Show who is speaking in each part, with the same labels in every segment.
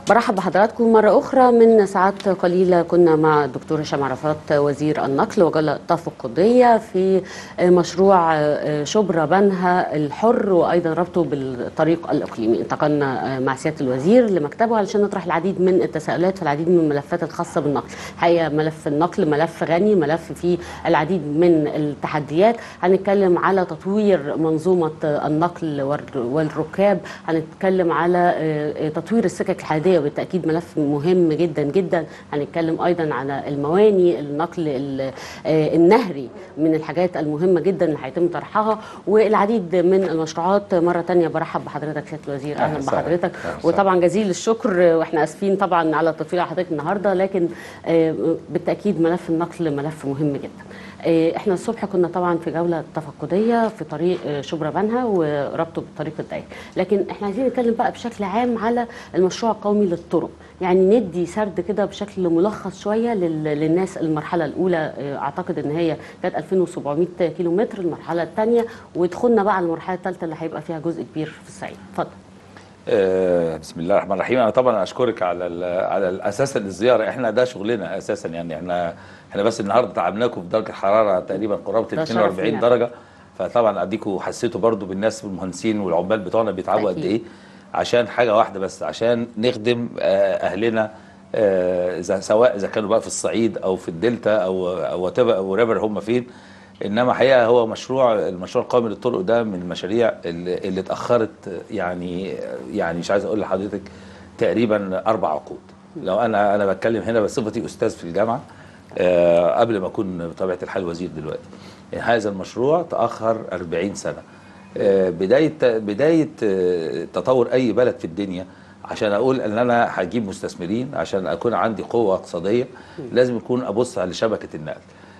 Speaker 1: برحب بحضراتكم مرة أخرى من ساعات قليلة كنا مع الدكتور هشام عرفات وزير النقل وجل تفقدية في مشروع شبرا بنها الحر وأيضا ربطه بالطريق الإقليمي انتقلنا مع سيادة الوزير لمكتبه علشان نطرح العديد من التساؤلات في العديد من الملفات الخاصة بالنقل حقيقة ملف النقل ملف غني ملف فيه العديد من التحديات هنتكلم على تطوير منظومة النقل والركاب هنتكلم على تطوير السكك الحديدية وبالتاكيد ملف مهم جدا جدا هنتكلم ايضا على المواني النقل النهري من الحاجات المهمه جدا اللي هيتم طرحها والعديد من المشروعات مره ثانيه برحب بحضرتك سياده الوزير اهلا بحضرتك وطبعا جزيل الشكر واحنا اسفين طبعا على التطويل على حضرتك النهارده لكن بالتاكيد ملف النقل ملف مهم جدا احنا الصبح كنا طبعا في جوله تفقديه في طريق شبرا بنها وربطه بالطريق الضيق لكن احنا عايزين نتكلم بقى بشكل عام على المشروع القومي للطرق يعني ندي سرد كده بشكل ملخص شويه للناس المرحله الاولى اعتقد ان هي كانت 2700 كيلو متر المرحله الثانيه ودخلنا بقى على المرحله الثالثه اللي هيبقى فيها جزء كبير في الصعيد اتفضل
Speaker 2: آه بسم الله الرحمن الرحيم انا طبعا اشكرك على على الاساس الزياره احنا ده شغلنا اساسا يعني احنا احنا بس النهارده تعبناكم في درجه حراره تقريبا قرابه 42 درجه فطبعا اديكوا حسيتوا برضو بالناس والمهندسين والعمال بتوعنا بيتعبوا قد ايه عشان حاجه واحده بس عشان نخدم اهلنا اذا سواء اذا كانوا بقى في الصعيد او في الدلتا او او او ريفر هم فين انما حقيقه هو مشروع المشروع القومي للطرق ده من المشاريع اللي, اللي اتاخرت يعني يعني مش عايز اقول لحضرتك تقريبا اربع عقود لو انا انا بتكلم هنا بصفتي استاذ في الجامعه أه قبل ما اكون بطبيعه الحال وزير دلوقتي يعني هذا المشروع تاخر 40 سنه أه بدايه بدايه أه تطور اي بلد في الدنيا عشان اقول ان انا هجيب مستثمرين عشان اكون عندي قوه اقتصاديه لازم يكون ابص على شبكه النقل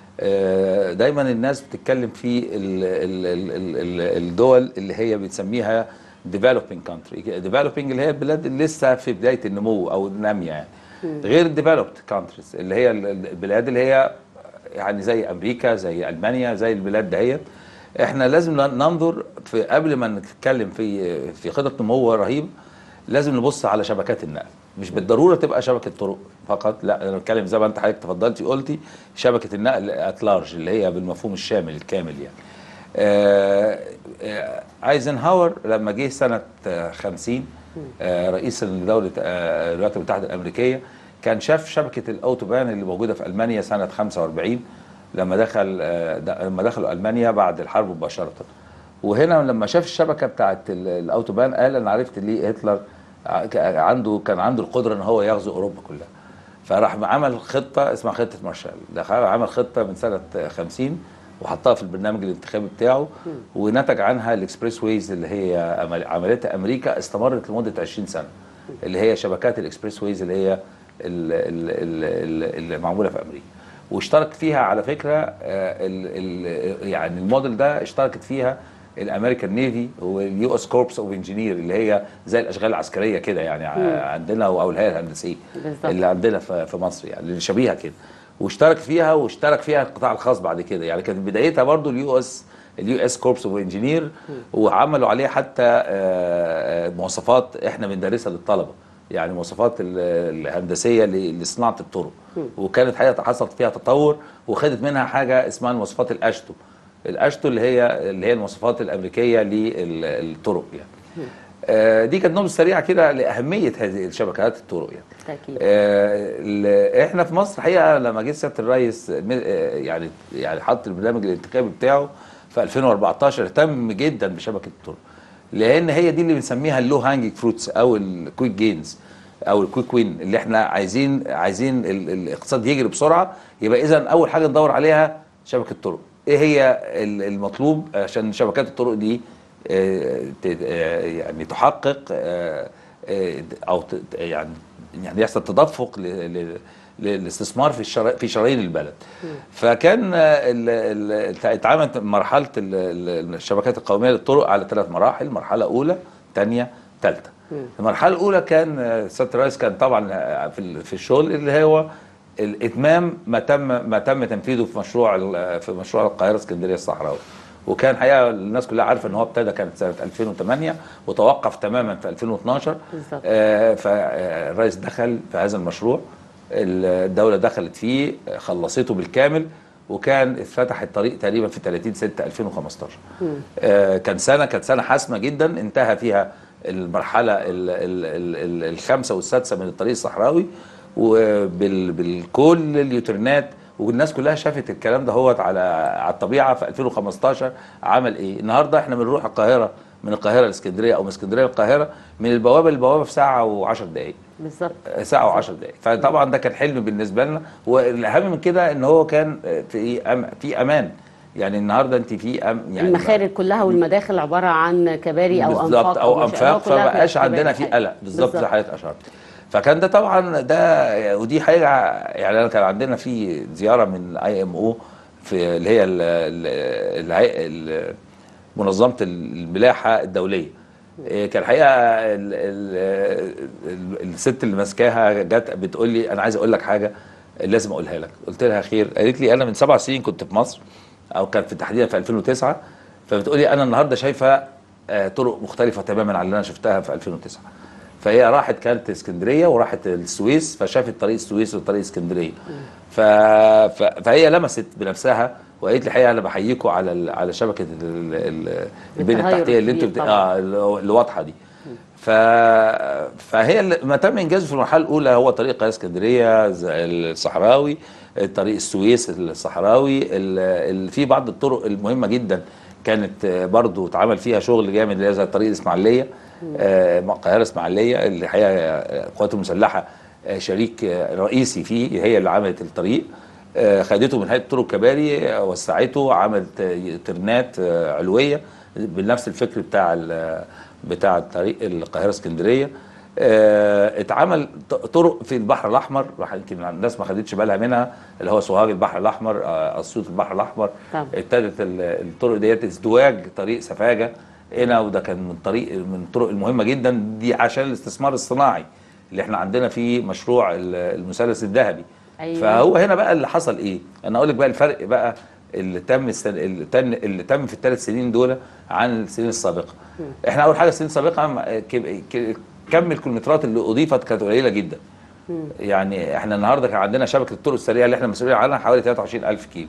Speaker 2: دايما الناس بتتكلم في ال ال ال الدول اللي هي بتسميها developing country developing اللي هي البلاد اللي لسه في بدايه النمو او النميه يعني غير developed countries اللي هي البلاد اللي هي يعني زي امريكا زي المانيا زي البلاد دهيت احنا لازم ننظر في قبل ما نتكلم في في خطه نمو رهيب لازم نبص على شبكات النقل مش بالضروره تبقى شبكه طرق فقط لا انا بتكلم زي ما انت حضرتك تفضلتي قلتي شبكه النقل ات لارج اللي هي بالمفهوم الشامل الكامل يعني آه آه ايزنهاور لما جه سنه 50 آه رئيس دوله الولايات المتحده الامريكيه كان شاف شبكه الاوتوبان اللي موجوده في المانيا سنه 45 لما دخل لما دخلوا المانيا بعد الحرب مباشره وهنا لما شاف الشبكه بتاعت الاوتوبان قال انا عرفت ليه هتلر عنده كان عنده القدره ان هو يغزو اوروبا كلها فراح عمل خطه اسمها خطه مارشال دخل عمل خطه من سنه 50 وحطها في البرنامج الانتخابي بتاعه ونتج عنها الاكسبريس ويز اللي هي عملتها امريكا استمرت لمده 20 سنه اللي هي شبكات الاكسبريس ويز اللي هي اللي معموله في امريكا واشترك فيها على فكره ال ال يعني الموديل ده اشتركت فيها الامريكان نيفي واليو اس كوربس اوف انجينير اللي هي زي الاشغال العسكريه كده يعني مم. عندنا او الهيئه الهندسيه اللي عندنا في مصر يعني اللي شبيهه كده واشترك فيها واشترك فيها القطاع الخاص بعد كده يعني كانت بدايتها برضو اليو اس اليو اس كوربس اوف انجينير وعملوا عليها حتى مواصفات احنا بندرسها للطلبه يعني مواصفات الهندسيه لصناعه الطرق وكانت حقيقه حصلت فيها تطور وخدت منها حاجه اسمها المواصفات الاشتو الاشتو اللي هي اللي هي المواصفات الامريكيه للطرق يعني آه دي كانت نبذه سريعه كده لاهميه هذه الشبكات الطرق يعني
Speaker 1: أكيد.
Speaker 2: آه احنا في مصر الحقيقه لما جه سياده الرئيس يعني يعني حط البرنامج الانتخابي بتاعه في 2014 اهتم جدا بشبكه الطرق لان هي دي اللي بنسميها اللو هانجينج فروتس او الكويك جينز او الكويك وين اللي احنا عايزين عايزين الاقتصاد يجري بسرعه يبقى اذا اول حاجه ندور عليها شبكه طرق ايه هي المطلوب عشان شبكات الطرق دي يعني تحقق او يعني يعني يحصل تدفق للاستثمار في الشر... في شرايين البلد فكان اتعملت مرحله الشبكات القوميه للطرق على ثلاث مراحل مرحله اولى ثانيه ثالثه المرحله الاولى كان سياده الرئيس كان طبعا في في الشغل اللي هو الاتمام ما تم ما تم تنفيذه في مشروع في مشروع القاهره اسكندريه الصحراوي وكان حقيقه الناس كلها عارفه ان هو ابتدى كانت سنه 2008 وتوقف تماما في 2012
Speaker 1: بالظبط.
Speaker 2: آه فالرئيس دخل في هذا المشروع الدوله دخلت فيه خلصته بالكامل وكان اتفتح الطريق تقريبا في 30 6 2015 آه كان سنه كانت سنه حاسمه جدا انتهى فيها المرحله ال- ال- ال- ال- الخامسه والسادسه من الطريق الصحراوي وبالكل اليوترنات والناس كلها شافت الكلام ده هو على على الطبيعه في 2015 عمل ايه؟ النهارده احنا بنروح القاهره من القاهره لاسكندريه او من اسكندريه للقاهره من البوابه للبوابه في ساعه و10 دقائق
Speaker 1: بالظبط
Speaker 2: ساعة و10 دقائق فطبعا ده كان حلم بالنسبة لنا والأهم من كده إن هو كان في أم في أمان يعني النهارده أنت في أم يعني
Speaker 1: المخارج كلها والمداخل عباره عن كباري او
Speaker 2: بالظبط
Speaker 1: انفاق
Speaker 2: أو
Speaker 1: منشآت،
Speaker 2: أنفاق
Speaker 1: كلها
Speaker 2: فبقاش
Speaker 1: كباري
Speaker 2: عندنا في
Speaker 1: حقيقي.
Speaker 2: قلق بالظبط زي
Speaker 1: بالظبط.
Speaker 2: حضرتك أشرت فكان ده طبعا ده ودي حاجة يعني أنا كان عندنا في زيارة من اي ام او في اللي هي ال- ال- الهيئة ال- منظمة الملاحة الدولية إيه، كان الحقيقه ال- ال- ال- الست اللي ماسكاها جت بتقول لي انا عايز اقول لك حاجه لازم اقولها لك قلت لها خير قالت لي انا من سبع سنين كنت في مصر او كان في تحديدا في 2009 فبتقول لي انا النهارده شايفه آه، طرق مختلفه تماما عن اللي انا شفتها في 2009 فهي راحت كانت اسكندريه وراحت السويس فشافت طريق السويس وطريق اسكندريه ف... ف... فهي لمست بنفسها وقالت لي الحقيقه انا بحييكم على ال... على شبكه ال... ال... البنيه
Speaker 1: التغير
Speaker 2: التحتيه اللي انتوا
Speaker 1: الكبير
Speaker 2: بت...
Speaker 1: طبعاً.
Speaker 2: اه اللي واضحه دي ف... فهي اللي- ما تم انجازه في المرحله الاولى هو طريق القاهره اسكندريه ز- الصحراوي طريق السويس الصحراوي ال... ال... في بعض الطرق المهمه جدا كانت آه، برضو اتعمل فيها شغل جامد اللي هي زي طريق الاسماعيليه آه، القاهره الاسماعيليه اللي الحقيقه آه، القوات المسلحه آه، شريك آه، رئيسي فيه هي اللي عملت الطريق آه، خدته من هيئه طرق كباري آه، وسعته عملت آه، ترنات آه، علويه بنفس الفكر بتاع ال- بتاع الطريق القاهره اسكندريه آه، اتعمل ط- طرق في البحر الاحمر راح يمكن الناس ما خدتش بالها منها اللي هو سوهاج البحر الاحمر آه، اسيوط البحر الاحمر
Speaker 1: طبعا.
Speaker 2: ابتدت ال- الطرق ديت ازدواج طريق سفاجه هنا وده كان من طريق من الطرق المهمه جدا دي عشان الاستثمار الصناعي اللي احنا عندنا فيه مشروع ال- المثلث الذهبي
Speaker 1: أيوة.
Speaker 2: فهو هنا بقى اللي حصل ايه انا اقول لك بقى الفرق بقى اللي تم السن... اللي, تم... اللي تم في الثلاث سنين دول عن السنين السابقه احنا اول حاجه السنين السابقه م- ك... ك... كم الكيلومترات اللي اضيفت كانت قليله جدا يعني احنا النهارده كان عندنا شبكه الطرق السريعه اللي احنا مسؤولين عنها حوالي 23000 كيلو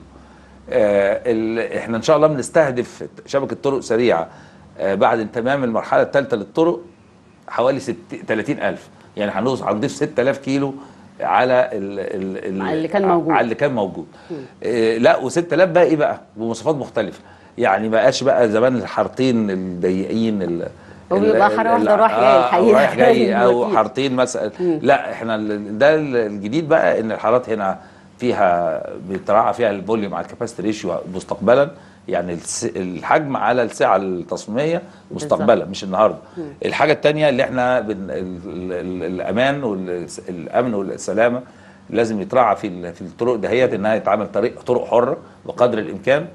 Speaker 2: آه ال... احنا ان شاء الله بنستهدف شبكه طرق سريعه آه بعد تمام المرحله الثالثه للطرق حوالي ست... 30000 يعني هنوصل هنضيف 6000 كيلو على ال... ال... ال...
Speaker 1: على اللي كان موجود.
Speaker 2: على اللي كان موجود آه لا و6000 بقى ايه بقى بمواصفات مختلفه يعني ما بقاش بقى زمان الحارتين الضيقين ال...
Speaker 1: هو
Speaker 2: ال-
Speaker 1: بيبقى
Speaker 2: ال-
Speaker 1: حارة واحدة
Speaker 2: ال-
Speaker 1: رايح جاي
Speaker 2: آه،
Speaker 1: الحقيقة.
Speaker 2: أو رايح جاي او
Speaker 1: أكيد.
Speaker 2: حارتين مثلا لا احنا ال- ده ال- الجديد بقى ان الحارات هنا فيها بيتراعى فيها الفوليوم على الكاباسيتي ريشيو مستقبلا يعني الس- الحجم على السعه التصميميه مستقبلا مش النهارده الحاجه الثانيه اللي احنا بن ال ال ال الامان والامن والسلامه لازم يتراعى في ال- في الطرق دهيت انها يتعمل طريق طرق حره بقدر الامكان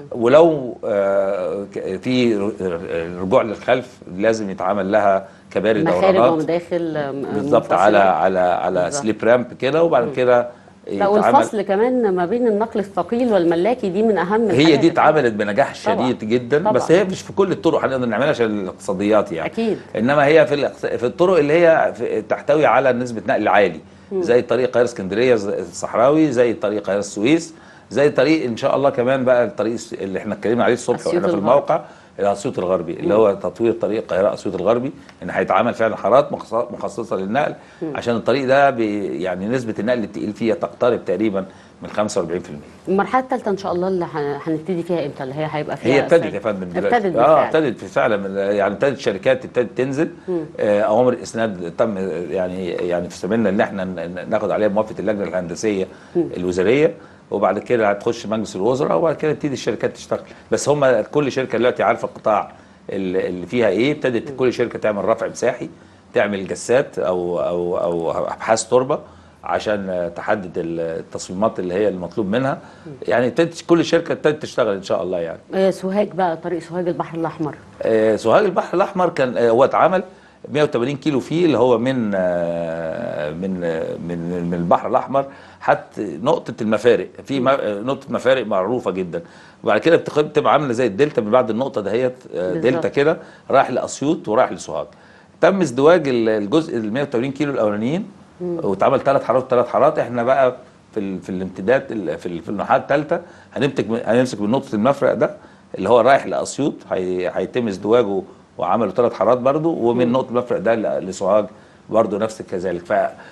Speaker 2: ولو آه، ك- في ر- ر- رجوع للخلف لازم يتعمل لها كباري
Speaker 1: مخارج
Speaker 2: دورانات
Speaker 1: ومداخل آم،
Speaker 2: بالظبط
Speaker 1: منفصلة.
Speaker 2: على على على
Speaker 1: بالظبط.
Speaker 2: سليب رامب كده وبعد كده
Speaker 1: لا
Speaker 2: يتعمل
Speaker 1: والفصل كمان ما بين النقل الثقيل والملاكي دي من اهم
Speaker 2: هي
Speaker 1: الحاجات
Speaker 2: دي اتعملت بنجاح
Speaker 1: طبعاً.
Speaker 2: شديد جدا
Speaker 1: طبعاً.
Speaker 2: بس هي مش في كل الطرق هنقدر نعملها عشان الاقتصاديات يعني
Speaker 1: أكيد.
Speaker 2: انما هي في الاقتص- في الطرق اللي هي في تحتوي على نسبه نقل عالي زي طريق القاهره اسكندريه ز- الصحراوي زي طريق القاهره السويس زي طريق ان شاء الله كمان بقى الطريق الس- اللي احنا اتكلمنا عليه الصبح
Speaker 1: أسيوط
Speaker 2: واحنا في
Speaker 1: الغربي.
Speaker 2: الموقع الاسيوط الغربي اللي هو تطوير طريق القاهره اسيوط الغربي ان هيتعمل فعلا حارات مخص- مخصصه للنقل عشان الطريق ده بي يعني نسبه النقل التقيل فيه تقترب تقريبا من 45%
Speaker 1: المرحله الثالثه ان شاء الله اللي هن- هنبتدي فيها امتى اللي هي هيبقى فيها
Speaker 2: هي ابتدت
Speaker 1: أساس-
Speaker 2: يا فندم دلوقتي
Speaker 1: ابتدت
Speaker 2: اه
Speaker 1: بالفعل.
Speaker 2: ابتدت في فعلا من- يعني ابتدت شركات ابتدت تنزل آه اوامر الاسناد تم يعني يعني في سبيلنا ان احنا ن- ناخد عليها موافقه اللجنه الهندسيه الوزاريه وبعد كده هتخش مجلس الوزراء وبعد كده تبتدي الشركات تشتغل بس هم كل شركه دلوقتي عارفه القطاع اللي اللي فيها ايه ابتدت كل شركه تعمل رفع مساحي تعمل جسات او او او ابحاث تربه عشان آه، تحدد التصميمات اللي هي المطلوب منها يعني ابتدت كل شركه ابتدت تشتغل ان شاء الله يعني
Speaker 1: آه، سوهاج بقى طريق سوهاج البحر الاحمر
Speaker 2: آه، سوهاج البحر الاحمر كان آه، هو اتعمل 180 كيلو فيه اللي هو من آه، من آه، من من البحر الاحمر حتى نقطه المفارق في م- آه، نقطه مفارق معروفه جدا وبعد كده بتخ- بتبقى عامله زي الدلتا من بعد النقطه دهيت آه،
Speaker 1: بالظبط.
Speaker 2: دلتا كده رايح لاسيوط ورايح لسوهاج تم ازدواج ال- الجزء ال 180 كيلو الاولانيين واتعمل ثلاث حارات ثلاث حارات احنا بقى في ال في الامتداد ال- في ال- في الناحيه الثالثه هنمسك من- هنمسك من نقطه المفرق ده اللي هو رايح لاسيوط هي- هيتم ازدواجه وعملوا ثلاث حارات برضو ومن نقطه المفرق ده ل- لسوهاج برضو نفس كذلك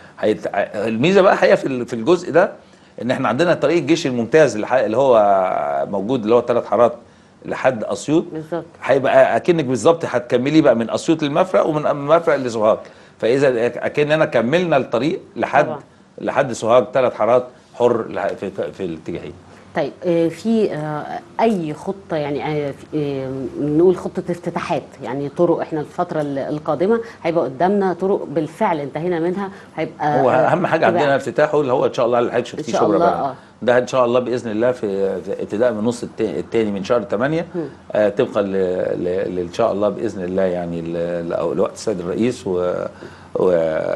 Speaker 2: فالميزه بقى حقيقه في ال- في الجزء ده ان احنا عندنا طريق الجيش الممتاز اللي ح- اللي هو موجود اللي هو ثلاث حارات لحد اسيوط
Speaker 1: بالظبط
Speaker 2: هيبقى اكنك بالظبط هتكملي بقى من اسيوط للمفرق ومن المفرق لسوهاج فاذا اكننا كملنا الطريق لحد
Speaker 1: طبعا.
Speaker 2: لحد سوهاج ثلاث حارات حر لح- في, في الاتجاهين
Speaker 1: طيب آه، في آه، اي خطه يعني آه، في- آه، نقول خطه افتتاحات يعني طرق احنا الفتره ال- القادمه هيبقى قدامنا طرق بالفعل انتهينا منها هيبقى
Speaker 2: هو
Speaker 1: آه،
Speaker 2: اهم حاجه
Speaker 1: تبقى-
Speaker 2: عندنا افتتاحه اللي هو ان شاء الله اللي حضرتك شفتيه
Speaker 1: إن شاء
Speaker 2: شبرا
Speaker 1: الله،
Speaker 2: بقى
Speaker 1: آه.
Speaker 2: ده ان شاء الله باذن الله في في ابتداء من النص التا- التاني من شهر 8 آه طبقا ل- ل- ل- ان شاء الله باذن الله يعني ل- ل- لوقت السيد الرئيس و و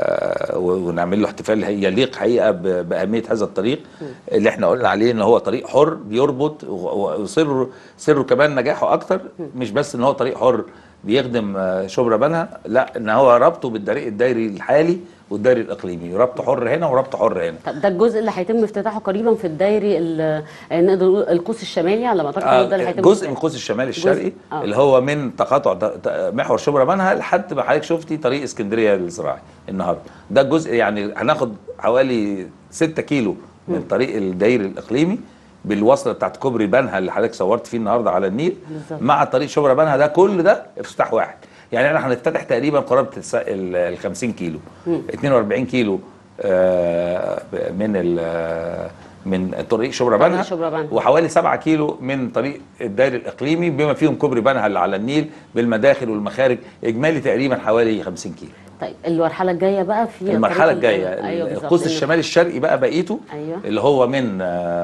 Speaker 2: و- ونعمل له احتفال يليق حقيقه ب- باهميه هذا الطريق اللي احنا قلنا عليه ان هو طريق حر بيربط و- و- وسره سره كمان نجاحه اكتر مش بس ان هو طريق حر بيخدم آه، شبرا بنها لا ان هو ربطه بالطريق الدايري الحالي والدايري الاقليمي ربط حر هنا وربط حر هنا
Speaker 1: طب ده الجزء اللي هيتم افتتاحه قريبا في الدايري ال- آه، نقدر نقول القوس الشمالي على ما اعتقد هو ده اللي
Speaker 2: آه
Speaker 1: هيتم
Speaker 2: جزء من القوس الشمالي الشرقي
Speaker 1: جزء، آه.
Speaker 2: اللي هو من تقاطع ت- ت- محور شبرا بنها لحد ما حضرتك شفتي طريق اسكندريه الزراعي النهارده ده الجزء يعني هناخد حوالي 6 كيلو من طريق الدايري الاقليمي بالوصله بتاعت كوبري بنها اللي حضرتك صورت فيه النهارده على النيل
Speaker 1: بالظبط.
Speaker 2: مع طريق شبرا بنها ده كل ده افتتاح واحد يعني احنا هنفتتح تقريبا قرابه الس- ال ال 50 كيلو 42 كيلو آه، من ال- من طريق شبرا
Speaker 1: طريق
Speaker 2: بنها
Speaker 1: شبرا بنها.
Speaker 2: وحوالي 7 كيلو من طريق الدائري الاقليمي بما فيهم كوبري بنها اللي على النيل بالمداخل والمخارج اجمالي تقريبا حوالي 50 كيلو
Speaker 1: طيب المرحله الجايه بقى في
Speaker 2: المرحله
Speaker 1: طريق ال-
Speaker 2: الجايه
Speaker 1: ايوه بالظبط
Speaker 2: القوس
Speaker 1: إنه-
Speaker 2: الشمالي الشرقي بقى بقيته
Speaker 1: أيوة.
Speaker 2: اللي هو من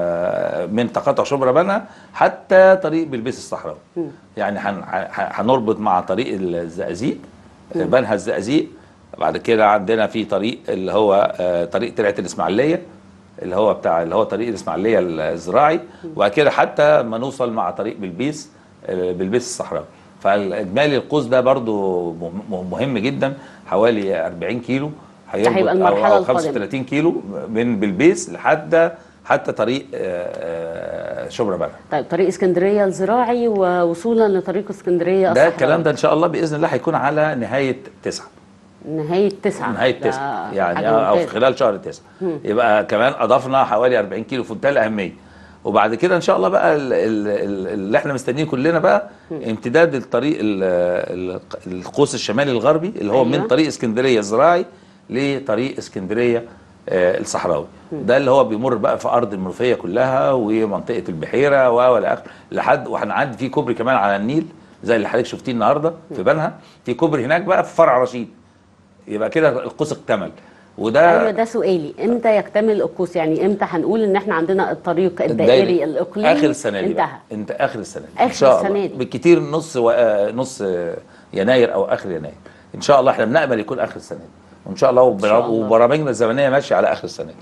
Speaker 2: آه، من تقاطع شبرا بنها حتى طريق بلبيس الصحراوي يعني هن- ه- هنربط مع طريق الزقازيق بنها الزقازيق بعد كده عندنا في طريق اللي هو آه، طريق ترعه الاسماعيليه اللي هو بتاع اللي هو طريق الاسماعيليه الزراعي وبعد كده حتى ما نوصل مع طريق بلبيس آه، بلبيس الصحراوي فالاجمالي القوس ده برضو مهم- مهم جدا حوالي 40 كيلو هيربط
Speaker 1: هيبقى
Speaker 2: أو-
Speaker 1: المرحلة
Speaker 2: أو
Speaker 1: القادمة.
Speaker 2: 35 كيلو من بلبيس لحد حتى طريق آه، آه، شبرا بنها
Speaker 1: طيب طريق اسكندريه الزراعي ووصولا لطريق اسكندريه
Speaker 2: ده
Speaker 1: الصحراوي.
Speaker 2: الكلام ده ان شاء الله باذن الله هيكون على نهايه تسعة
Speaker 1: نهايه تسعه
Speaker 2: نهايه
Speaker 1: ده
Speaker 2: تسعة يعني
Speaker 1: حاجة
Speaker 2: او في
Speaker 1: ممتازة.
Speaker 2: خلال شهر تسعة يبقى كمان اضفنا حوالي 40 كيلو في منتهى الاهميه وبعد كده ان شاء الله بقى ال- ال- ال- اللي احنا مستنيين كلنا بقى امتداد الطريق ال- ال- القوس الشمالي الغربي اللي هو
Speaker 1: أيوة.
Speaker 2: من طريق اسكندريه الزراعي لطريق اسكندريه آه، الصحراوي ده اللي هو بيمر بقى في ارض المنوفيه كلها ومنطقه البحيره و والى اخره لحد وهنعدي في كوبري كمان على النيل زي اللي حضرتك شفتيه النهارده في بنها في كوبري هناك بقى في فرع رشيد يبقى كده القوس اكتمل وده
Speaker 1: ايوه ده سؤالي امتى يكتمل القوس يعني امتى هنقول ان احنا عندنا الطريق الدائري الاقليمي
Speaker 2: اخر السنه دي
Speaker 1: انتهى
Speaker 2: بقى. انت اخر السنه دي
Speaker 1: آخر
Speaker 2: ان شاء
Speaker 1: السنة
Speaker 2: الله
Speaker 1: دي.
Speaker 2: بالكتير نص و... آه، نص آه، يناير او اخر يناير ان شاء الله احنا بنامل يكون اخر السنه دي وان شاء الله, وبر...
Speaker 1: شاء الله.
Speaker 2: وبرامجنا الزمنيه ماشيه على اخر السنه دي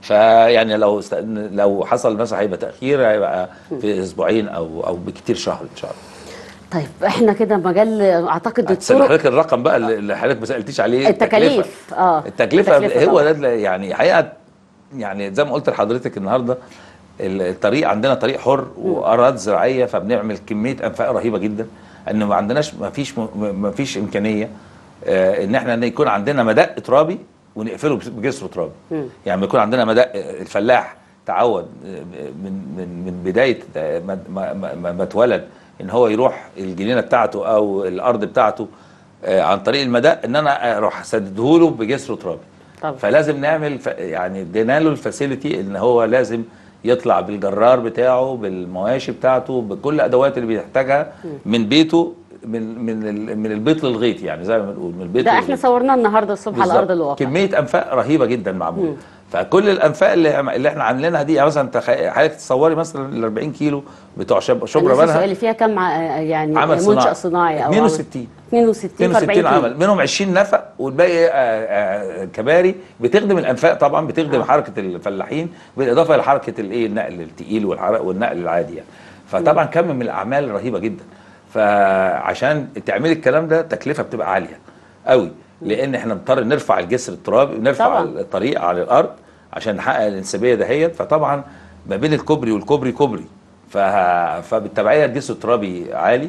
Speaker 2: فيعني لو است... لو حصل مثلا هيبقى تاخير هيبقى في اسبوعين او او بكتير شهر ان شاء الله
Speaker 1: طيب احنا كده مجال اعتقد
Speaker 2: هتسأل
Speaker 1: الطرق
Speaker 2: حضرتك الرقم بقى اللي اللي حضرتك ما سالتيش عليه
Speaker 1: التكاليف اه
Speaker 2: التكلفه هو
Speaker 1: طبعاً.
Speaker 2: ده اللي يعني حقيقه يعني زي ما قلت لحضرتك النهارده ال- الطريق عندنا طريق حر واراضي زراعيه فبنعمل كميه انفاق رهيبه جدا ان ما عندناش ما فيش ما فيش امكانيه آه، ان احنا إن يكون عندنا مدق ترابي ونقفله بس- بجسر ترابي يعني يكون عندنا مدق الفلاح تعود آه، من من من بدايه آه، ما ما- ما ما- ما اتولد ان هو يروح الجنينه بتاعته او الارض بتاعته آه، عن طريق المدق ان انا اروح اسدده له بجسر ترابي
Speaker 1: طبعا.
Speaker 2: فلازم نعمل ف... يعني ادينا له الفاسيلتي ان هو لازم يطلع بالجرار بتاعه بالمواشي بتاعته بكل الادوات اللي بيحتاجها من بيته من من ال- من البيت للغيط يعني زي ما بنقول من البيت
Speaker 1: ده احنا
Speaker 2: للغيط.
Speaker 1: صورناه النهارده الصبح على ارض
Speaker 2: بالظبط.
Speaker 1: الواقع
Speaker 2: كميه انفاق رهيبه جدا معموله فكل الانفاق اللي اللي احنا عاملينها دي يعني مثلا تخ- حضرتك تصوري مثلا ال 40 كيلو بتوع شب... شبرا
Speaker 1: أنا لسه
Speaker 2: بنها
Speaker 1: سؤالي فيها كام ع- يعني
Speaker 2: عمل
Speaker 1: منشأ
Speaker 2: صناعي
Speaker 1: صناعي او
Speaker 2: 62
Speaker 1: 62 في
Speaker 2: 62
Speaker 1: 40
Speaker 2: عمل
Speaker 1: كيلو.
Speaker 2: منهم 20 نفق والباقي آه، آه، كباري بتخدم الانفاق طبعا بتخدم
Speaker 1: آه.
Speaker 2: حركه الفلاحين بالاضافه لحركه الايه النقل الثقيل والحر- والنقل العادي يعني فطبعا كم من الاعمال رهيبه جدا فعشان تعملي الكلام ده تكلفه بتبقى عاليه قوي لان احنا بنضطر نرفع الجسر الترابي ونرفع
Speaker 1: طبعاً.
Speaker 2: الطريق على الارض عشان نحقق الانسيابيه دهيت فطبعا ما بين الكوبري والكوبري كوبري ف... فبالتبعيه الجسر الترابي عالي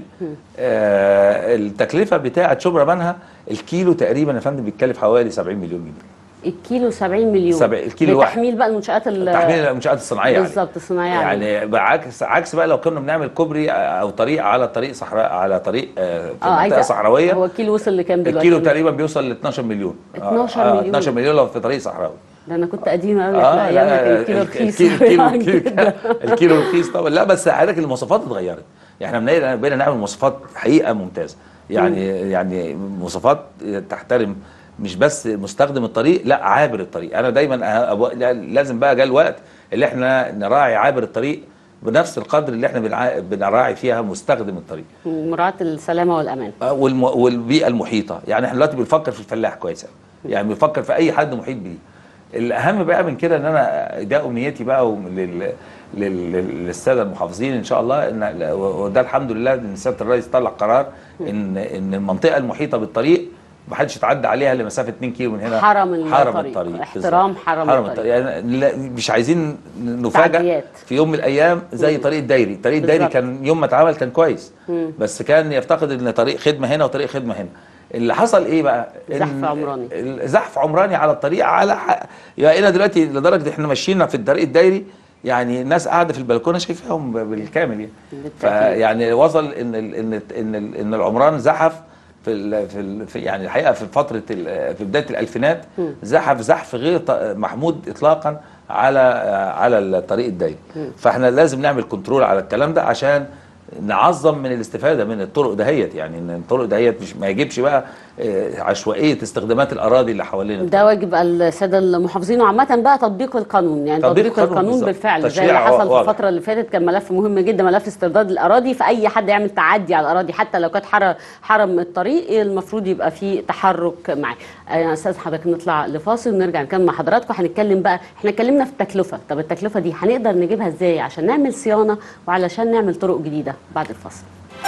Speaker 2: آه التكلفه بتاعه شبرا منها الكيلو تقريبا يا فندم بيتكلف حوالي 70 مليون جنيه
Speaker 1: الكيلو 70 مليون
Speaker 2: سبع- الكيلو واحد.
Speaker 1: لتحميل بقى المنشآت ال-
Speaker 2: تحميل المنشات الصناعيه عليه.
Speaker 1: بالظبط الصناعيه يعني
Speaker 2: يعني بعكس عكس بقى لو كنا بنعمل كوبري او طريق على طريق صحراء على طريق آه، في
Speaker 1: اه
Speaker 2: منطقه
Speaker 1: عايزة-
Speaker 2: صحراويه
Speaker 1: هو الكيلو وصل لكام دلوقتي؟
Speaker 2: الكيلو تقريبا بيوصل ل 12 مليون
Speaker 1: 12
Speaker 2: آه،
Speaker 1: مليون.
Speaker 2: 12 مليون لو في طريق صحراوي
Speaker 1: ده انا كنت قديمه قوي
Speaker 2: اه
Speaker 1: في ايام كان
Speaker 2: لا
Speaker 1: الكيلو رخيص
Speaker 2: الكيلو الكيلو
Speaker 1: يعني
Speaker 2: الكيلو,
Speaker 1: جدا.
Speaker 2: الكيلو رخيص طبعا لا بس حضرتك المواصفات اتغيرت يعني احنا بنقدر- بقينا نعمل مواصفات حقيقه ممتازه يعني يعني مواصفات تحترم مش بس مستخدم الطريق لا عابر الطريق انا دايما أبو- لا- لازم بقى جاء الوقت اللي احنا نراعي عابر الطريق بنفس القدر اللي احنا بنع- بنراعي فيها مستخدم الطريق
Speaker 1: مراعاه السلامه والامان
Speaker 2: آه، والم... والبيئه المحيطه يعني احنا دلوقتي بنفكر في الفلاح كويس أوي. يعني بنفكر في اي حد محيط بيه الاهم بقى من كده ان انا ده امنيتي بقى وم- لل... لل... لل- للساده المحافظين ان شاء الله ان وده الحمد لله ان سياده الرئيس طلع قرار ان ان المنطقه المحيطه بالطريق ما حدش يتعدى عليها لمسافه 2 كيلو من هنا
Speaker 1: حرم
Speaker 2: حرم
Speaker 1: الطريق.
Speaker 2: الطريق
Speaker 1: احترام
Speaker 2: بالظبط.
Speaker 1: حرم
Speaker 2: حرم
Speaker 1: الطريق.
Speaker 2: الطريق يعني لا- مش عايزين نفاجئ
Speaker 1: تعديات.
Speaker 2: في يوم من الايام زي طريق الدايري طريق الدايري
Speaker 1: بالظبط.
Speaker 2: كان يوم ما اتعمل كان كويس بس كان يفتقد ان طريق خدمه هنا وطريق خدمه هنا اللي حصل ايه بقى إن
Speaker 1: زحف عمراني.
Speaker 2: ال- زحف عمراني على الطريق على ح... يعني انا دلوقتي لدرجه احنا ماشيين في الطريق الدايري يعني الناس قاعده في البلكونه شايفاهم ب- بالكامل يعني
Speaker 1: بالتأكيد.
Speaker 2: فيعني وصل ان ال... ان ان ال... ان العمران زحف في ال... في, ال... في يعني الحقيقه في فتره ال... في بدايه الالفينات زحف زحف غير ط... محمود اطلاقا على على الطريق الدايري فاحنا لازم نعمل كنترول على الكلام ده عشان نعظم من الاستفاده من الطرق دهيت يعني ان الطرق دهيت مش ما يجيبش بقى آه، عشوائيه استخدامات الاراضي اللي حوالينا
Speaker 1: ده واجب الساده المحافظين وعامه بقى تطبيق القانون يعني
Speaker 2: تطبيق
Speaker 1: تطبيق,
Speaker 2: القانون
Speaker 1: القانون
Speaker 2: بالظبط.
Speaker 1: بالفعل زي
Speaker 2: تشريع
Speaker 1: اللي حصل في
Speaker 2: واضح.
Speaker 1: الفتره اللي فاتت كان ملف مهم جدا ملف استرداد الاراضي فاي حد يعمل تعدي على الاراضي حتى لو كانت حر- حرم الطريق المفروض يبقى فيه تحرك معاه انا استاذ حضرتك نطلع لفاصل ونرجع نكمل مع حضراتكم هنتكلم بقى احنا اتكلمنا في التكلفه طب التكلفه دي هنقدر نجيبها ازاي عشان نعمل صيانه وعلشان نعمل طرق جديده بعد الفاصل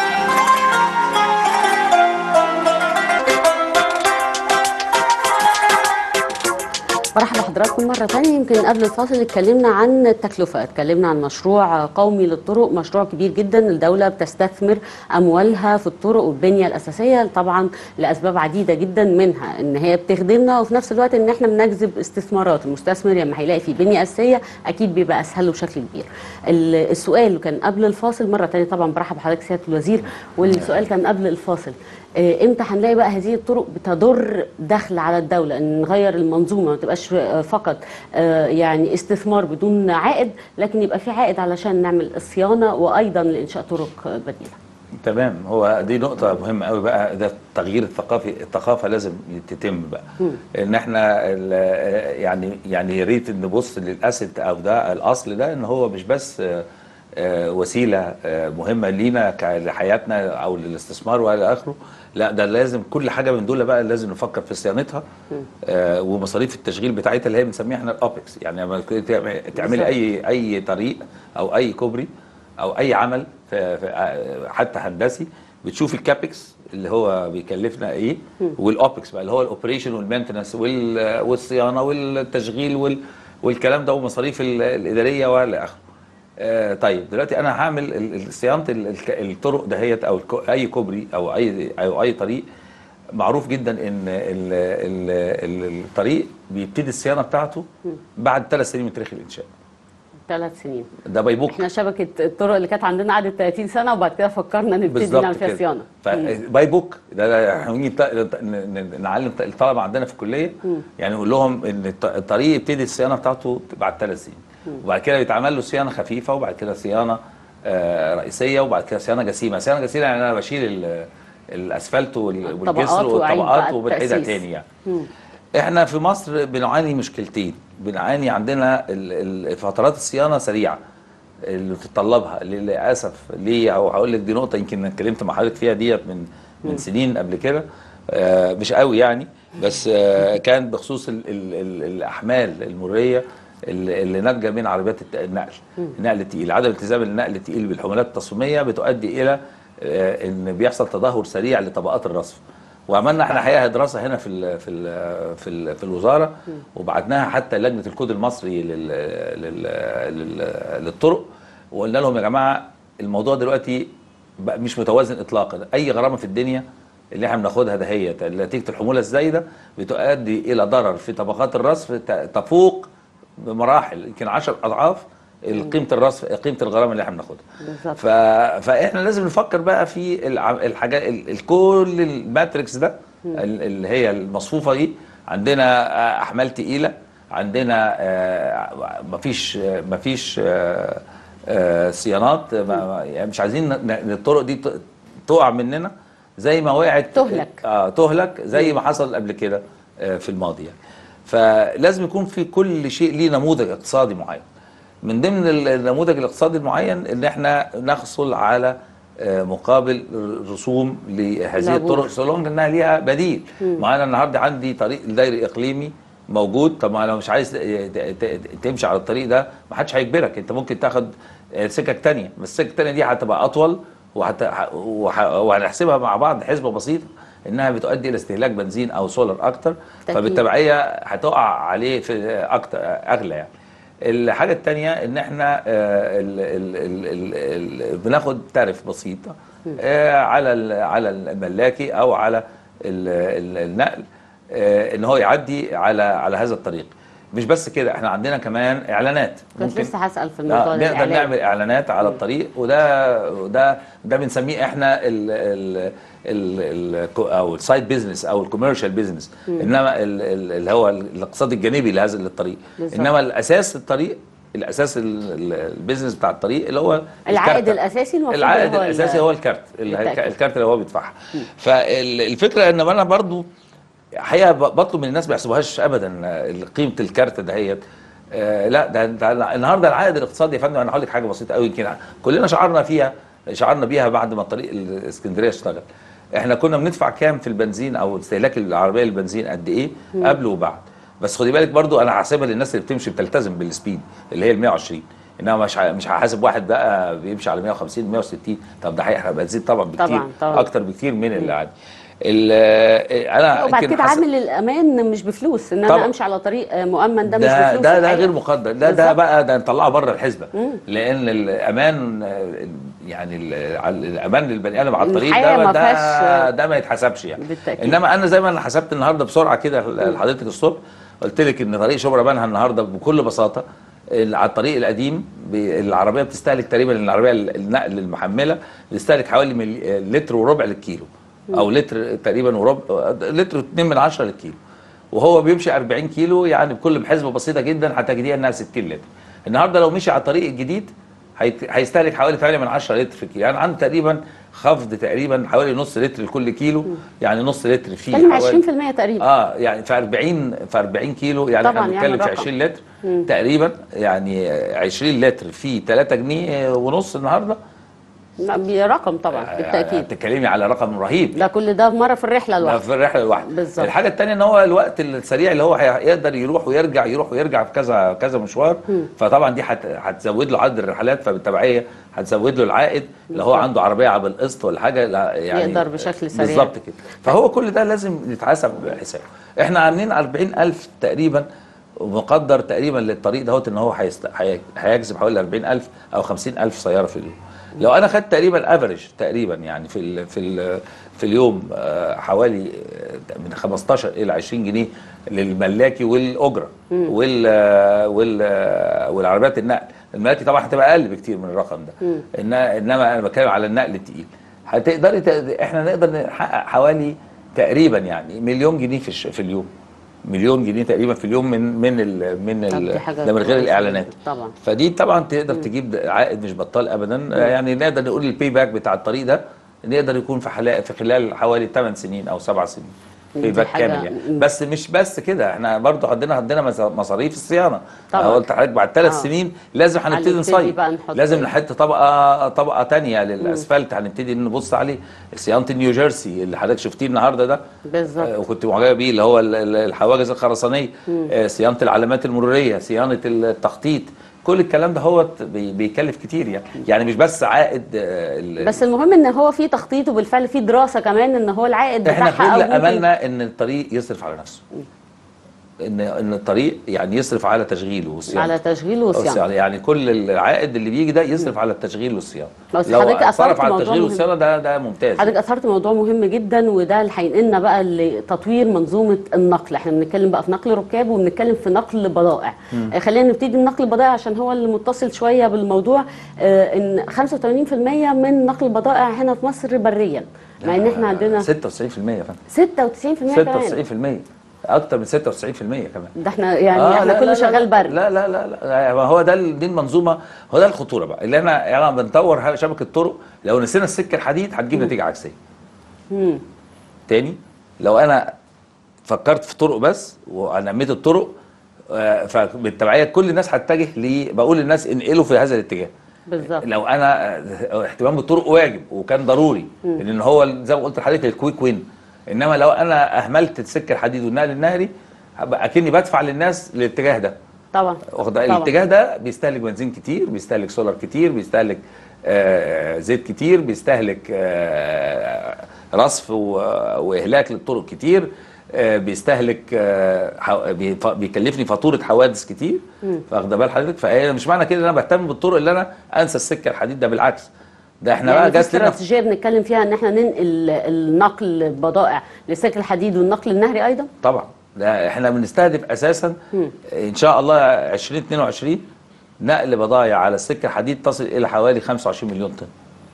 Speaker 1: مرحبا بحضراتكم مرة تانية يمكن قبل الفاصل اتكلمنا عن التكلفة اتكلمنا عن مشروع قومي للطرق مشروع كبير جدا الدولة بتستثمر أموالها في الطرق والبنية الأساسية طبعا لأسباب عديدة جدا منها إن هي بتخدمنا وفي نفس الوقت إن احنا بنجذب استثمارات المستثمر لما هيلاقي في بنية أساسية أكيد بيبقى أسهل له بشكل كبير ال- السؤال اللي كان قبل الفاصل مرة تانية طبعا برحب بحضرتك سيادة الوزير والسؤال كان قبل الفاصل آه، امتى هنلاقي بقى هذه الطرق بتضر دخل على الدوله ان نغير المنظومه ما تبقاش آه، فقط آه، يعني استثمار بدون عائد لكن يبقى في عائد علشان نعمل الصيانه وايضا لانشاء طرق آه، بديله
Speaker 2: تمام هو دي نقطة مهمة قوي بقى ده التغيير الثقافي الثقافة لازم تتم بقى ان احنا ال- يعني يعني يا ريت نبص للاسد او ده الاصل ده ان هو مش بس آه، آه، وسيلة آه، مهمة لينا ك- لحياتنا او للاستثمار والى اخره لا ده لازم كل حاجة من دول بقى لازم نفكر في صيانتها آه، ومصاريف التشغيل بتاعتها اللي هي بنسميها احنا الاوبكس يعني لما تعمل- تعملي اي اي طريق او اي كوبري او اي عمل في في حتى هندسي بتشوف الكابكس اللي هو بيكلفنا ايه والاوبكس بقى اللي هو الاوبريشن والمينتنس والصيانه والتشغيل وال والكلام ده ومصاريف ال- الاداريه والى اخره. آه طيب دلوقتي انا هعمل ال- ال- صيانه ال- الك- الطرق دهيت او الكو- اي كوبري او اي او اي طريق معروف جدا ان ال ال ال الطريق بيبتدي الصيانه بتاعته بعد ثلاث سنين من تاريخ الانشاء
Speaker 1: ثلاث سنين
Speaker 2: ده بايبوك
Speaker 1: احنا شبكه الطرق اللي كانت عندنا قعدت 30 سنه وبعد كده فكرنا نبتدي
Speaker 2: بالظبط
Speaker 1: نعمل فيها
Speaker 2: كده.
Speaker 1: صيانه
Speaker 2: فباي بوك ده ده احنا بنيجي نط- ن- ن- نعلم الطلبه عندنا في الكليه يعني نقول لهم ان الط- الطريق يبتدي الصيانه بتاعته بعد ثلاث سنين وبعد كده بيتعمل له صيانه خفيفه وبعد كده صيانه آه، رئيسيه وبعد كده صيانه جسيمه صيانه جسيمه يعني انا بشيل ال- الاسفلت وال-
Speaker 1: الطبقات
Speaker 2: والجسر
Speaker 1: وأعيد
Speaker 2: والطبقات
Speaker 1: بقى
Speaker 2: وبنعيدها
Speaker 1: التأسيس.
Speaker 2: تاني يعني احنا في مصر بنعاني مشكلتين بنعاني عندنا ال- ال- فترات الصيانه سريعه اللي بتتطلبها للاسف ليه او هقول لك دي نقطه يمكن اتكلمت مع حضرتك فيها ديت من من سنين قبل كده آه، مش قوي يعني بس آه، كان بخصوص ال ال ال الاحمال المريه اللي اللي ناتجه من عربيات الت- النقل النقل التقيل عدم التزام النقل التقيل بالحمولات التصميميه بتؤدي الى آه، ان بيحصل تدهور سريع لطبقات الرصف وعملنا احنا حقيقه دراسه هنا في ال في ال في ال في الوزاره وبعتناها حتى لجنه الكود المصري لل لل لل للطرق وقلنا لهم يا جماعه الموضوع دلوقتي بقى مش متوازن اطلاقا اي غرامه في الدنيا اللي احنا بناخدها دهيت نتيجه الحموله الزايده بتؤدي الى ضرر في طبقات الرصف ت- تفوق بمراحل يمكن 10 اضعاف قيمه الرصف قيمه الغرامه اللي احنا بناخدها
Speaker 1: بالظبط.
Speaker 2: ف... فاحنا لازم نفكر بقى في الع... الحاجات ال... ال- كل الماتريكس ده ال- اللي هي المصفوفه دي عندنا آه، احمال تقيله عندنا آه، مفيش آه، مفيش آه، آه، صيانات ما- ما- يعني مش عايزين ن- ن- الطرق دي ت- تقع مننا زي ما وقعت
Speaker 1: تهلك.
Speaker 2: اه تهلك زي ما حصل قبل كده آه، في الماضي يعني فلازم يكون في كل شيء ليه نموذج اقتصادي معين من ضمن النموذج الاقتصادي المعين ان احنا نحصل على آه، مقابل رسوم لهذه
Speaker 1: العبور.
Speaker 2: الطرق سولونج انها ليها بديل ما انا النهارده عندي طريق دايري اقليمي موجود طب ما لو مش عايز ت- ت- تمشي على الطريق ده ما حدش هيجبرك انت ممكن تاخد آه، سكك تانية بس السكك التانية دي هتبقى اطول وهت... ه- وه- وهنحسبها مع بعض حسبه بسيطه انها بتؤدي الى استهلاك بنزين او سولار اكتر
Speaker 1: تأكيد.
Speaker 2: فبالتبعيه هتقع عليه في اكتر اغلى يعني الحاجه الثانيه ان احنا آه، ال ال ال ال ال بناخد تعرف بسيطه آه، على ال- على الملاكي او على ال- ال- النقل آه، ان هو يعدي على على هذا الطريق مش بس كده احنا عندنا كمان اعلانات
Speaker 1: كنت لسه هسال في الموضوع
Speaker 2: آه،
Speaker 1: ده
Speaker 2: نقدر
Speaker 1: الإعلان.
Speaker 2: نعمل اعلانات على الطريق وده وده ده بنسميه احنا ال ال ال ال او السايد بيزنس او الكوميرشال بيزنس انما ال- ال- اللي هو الاقتصاد الجانبي لهذا الطريق
Speaker 1: بالظبط.
Speaker 2: انما الاساس الطريق الاساس ال- ال- البيزنس بتاع الطريق اللي هو
Speaker 1: العائد
Speaker 2: الكارتة.
Speaker 1: الاساسي المفروض
Speaker 2: العائد
Speaker 1: هو ال-
Speaker 2: الاساسي هو الكارت ال-
Speaker 1: بالتأكيد.
Speaker 2: الكارت اللي هو بيدفعها فالفكره ان انا برضو حقيقه ب- بطلب من الناس ما يحسبوهاش ابدا آه، قيمه الكارت دهيت آه لا ده, ده النهارده العائد الاقتصادي يا فندم انا هقول لك حاجه بسيطه قوي يمكن كلنا شعرنا فيها شعرنا بيها بعد ما طريق الاسكندريه اشتغل احنا كنا بندفع كام في البنزين او استهلاك العربيه للبنزين قد ايه قبل وبعد بس خدي بالك برضو انا هحسبها للناس اللي بتمشي بتلتزم بالسبيد اللي هي ال 120 انما مش ه- مش هحاسب واحد بقى بيمشي على 150 160 طب ده هيحرق بنزين طبعا بكتير
Speaker 1: طبعاً، طبعاً.
Speaker 2: اكتر بكتير من اللي عادي ال- انا
Speaker 1: وبعد
Speaker 2: يمكن
Speaker 1: كده
Speaker 2: حس-
Speaker 1: عامل الامان مش بفلوس ان انا
Speaker 2: طبعاً.
Speaker 1: امشي على طريق آه، مؤمن ده مش
Speaker 2: ده
Speaker 1: بفلوس
Speaker 2: ده ده
Speaker 1: الحقيقة.
Speaker 2: غير مقدر ده ده
Speaker 1: بالظبط.
Speaker 2: بقى ده نطلعه بره الحسبه لان الامان آه، يعني ال- على- الامان للبني ادم على الطريق
Speaker 1: الحقيقة
Speaker 2: ده
Speaker 1: ما
Speaker 2: ده,
Speaker 1: فيهاش-
Speaker 2: ده ما يتحسبش يعني
Speaker 1: بالتأكيد.
Speaker 2: انما انا زي ما انا حسبت النهارده بسرعه كده لحضرتك الصبح قلت لك ان طريق شبرا بنها النهارده بكل بساطه ال- على الطريق القديم ب- العربيه بتستهلك تقريبا العربيه ال- النقل المحمله بتستهلك حوالي مل- لتر وربع للكيلو او لتر تقريبا وربع لتر 2 من 10 للكيلو وهو بيمشي 40 كيلو يعني بكل بحسبه بسيطه جدا هتجديها انها 60 لتر النهارده لو مشي على الطريق الجديد هيت- هيستهلك حوالي 8 من 10 لتر في الكيلو يعني عنده تقريبا خفض تقريبا حوالي نص لتر لكل كيلو يعني نص لتر فيه
Speaker 1: كلمة
Speaker 2: حوالي
Speaker 1: 20% تقريبا
Speaker 2: اه يعني في 40 في 40 كيلو يعني
Speaker 1: طبعاً
Speaker 2: احنا
Speaker 1: يعني
Speaker 2: بنتكلم في
Speaker 1: رقم.
Speaker 2: 20 لتر تقريبا يعني 20 لتر في 3 جنيه ونص النهارده
Speaker 1: لا، رقم طبعا
Speaker 2: يعني
Speaker 1: بالتاكيد
Speaker 2: بتتكلمي على رقم رهيب
Speaker 1: ده كل ده مره في الرحله
Speaker 2: ده
Speaker 1: الواحده
Speaker 2: في الرحله الواحده
Speaker 1: بالظبط.
Speaker 2: الحاجه الثانيه ان هو الوقت السريع اللي هو هيقدر يروح ويرجع يروح ويرجع في كذا كذا مشوار فطبعا دي هت- هتزود له عدد الرحلات فبالتبعيه هتزود له العائد لو هو
Speaker 1: بالظبط.
Speaker 2: عنده عربيه بالقسط ولا حاجه لا يعني
Speaker 1: يقدر بشكل سريع.
Speaker 2: بالظبط كده فهو كل ده لازم يتحسب حسابه احنا عاملين 40000 تقريبا ومقدر تقريبا للطريق دهوت ان هو هيست... هي- هيجذب حوالي 40000 او 50000 سياره في اليوم لو انا خدت تقريبا افريج تقريبا يعني في ال في ال في اليوم آه، حوالي آه، من 15 الى 20 جنيه للملاكي والاجره وال آه، وال آه، والعربيات النقل الملاكي طبعا هتبقى اقل بكتير من الرقم ده إن انما انا بتكلم على النقل التقيل هتقدري ت- احنا نقدر نحقق حوالي تقريبا يعني مليون جنيه في الش- في اليوم مليون جنيه تقريبا في اليوم من من ال من
Speaker 1: طب
Speaker 2: ال
Speaker 1: دي حاجة
Speaker 2: ده من غير
Speaker 1: كويسة
Speaker 2: الاعلانات
Speaker 1: طبعا
Speaker 2: فدي طبعا تقدر تجيب عائد مش بطال ابدا يعني نقدر نقول البي باك بتاع الطريق ده نقدر يكون في حلا- في خلال حوالي 8 سنين او 7 سنين في
Speaker 1: دي
Speaker 2: باك
Speaker 1: حاجة-
Speaker 2: كامل يعني
Speaker 1: مم.
Speaker 2: بس مش بس كده احنا برضو عندنا عندنا مص- مصاريف الصيانه
Speaker 1: طبعاً.
Speaker 2: أنا قلت لحضرتك بعد ثلاث
Speaker 1: آه.
Speaker 2: سنين لازم هنبتدي
Speaker 1: هنبتدي
Speaker 2: نصيف
Speaker 1: بقى نحط-
Speaker 2: لازم نحط طبقه طبقه تانية للاسفلت هنبتدي نبص عليه صيانه النيوجيرسي اللي حضرتك شفتيه النهارده ده
Speaker 1: بالظبط.
Speaker 2: آه، وكنت معجبه بيه اللي هو ال- ال- الحواجز الخرسانيه آه، صيانه العلامات المروريه صيانه التخطيط كل الكلام ده هو بي- بيكلف كتير يعني يعني مش بس عائد آه، ال-
Speaker 1: بس المهم ان هو في تخطيط وبالفعل في دراسه كمان ان هو العائد
Speaker 2: احنا
Speaker 1: بتاعها
Speaker 2: كل
Speaker 1: أو ممكن-
Speaker 2: املنا ان الطريق يصرف على نفسه ان ان الطريق يعني يصرف على تشغيله والصيانه
Speaker 1: على تشغيل وصيانه
Speaker 2: والصيانة. يعني كل العائد اللي بيجي ده يصرف على التشغيل والصيانه
Speaker 1: بس
Speaker 2: لو
Speaker 1: حضرتك
Speaker 2: صرف
Speaker 1: أثرت
Speaker 2: على
Speaker 1: موضوع
Speaker 2: التشغيل
Speaker 1: مهم.
Speaker 2: والصيانه ده ده ممتاز
Speaker 1: حضرتك اثرت موضوع مهم جدا وده اللي هينقلنا بقى لتطوير منظومه النقل احنا بنتكلم بقى في نقل ركاب وبنتكلم في نقل بضائع آه خلينا نبتدي بنقل البضائع عشان هو اللي متصل شويه بالموضوع آه ان 85% من نقل البضائع هنا في مصر بريا مع ان احنا عندنا
Speaker 2: 96% يا فندم
Speaker 1: 96% كمان
Speaker 2: 96% اكتر من 96% كمان
Speaker 1: ده احنا يعني
Speaker 2: آه،
Speaker 1: احنا
Speaker 2: لا،
Speaker 1: كله
Speaker 2: لا،
Speaker 1: شغال
Speaker 2: لا،
Speaker 1: بري
Speaker 2: لا لا لا لا ما هو ده ال- دي المنظومه هو ده الخطوره بقى اللي انا يعني بنطور شبكه طرق لو نسينا السكه الحديد هتجيب نتيجه عكسيه
Speaker 1: مم.
Speaker 2: تاني لو انا فكرت في طرق بس ونميت الطرق آه، فبالتبعيه كل الناس هتتجه لي بقول للناس انقلوا في هذا الاتجاه
Speaker 1: بالظبط
Speaker 2: لو انا آه، اهتمام بالطرق واجب وكان ضروري لان هو زي ما قلت لحضرتك الكويك وين انما لو انا اهملت السكه الحديد والنقل النهري هبقى اكني بدفع للناس للاتجاه ده
Speaker 1: طبعا
Speaker 2: واخد
Speaker 1: طبعاً.
Speaker 2: الاتجاه ده بيستهلك بنزين كتير بيستهلك سولار كتير بيستهلك آه، زيت كتير بيستهلك آه، رصف و- واهلاك للطرق كتير آه، بيستهلك آه، حو- بيف- بيكلفني فاتوره حوادث كتير واخده بال حضرتك فهي مش معنى كده ان انا بهتم بالطرق اللي انا انسى السكه الحديد ده بالعكس ده احنا
Speaker 1: يعني
Speaker 2: بقى
Speaker 1: في
Speaker 2: جات لنا
Speaker 1: استراتيجيه بنتكلم فيها ان احنا ننقل النقل البضائع لسكك الحديد والنقل النهري ايضا
Speaker 2: طبعا ده احنا بنستهدف اساسا ان شاء الله 2022 نقل بضائع على السكه الحديد تصل الى حوالي 25 مليون طن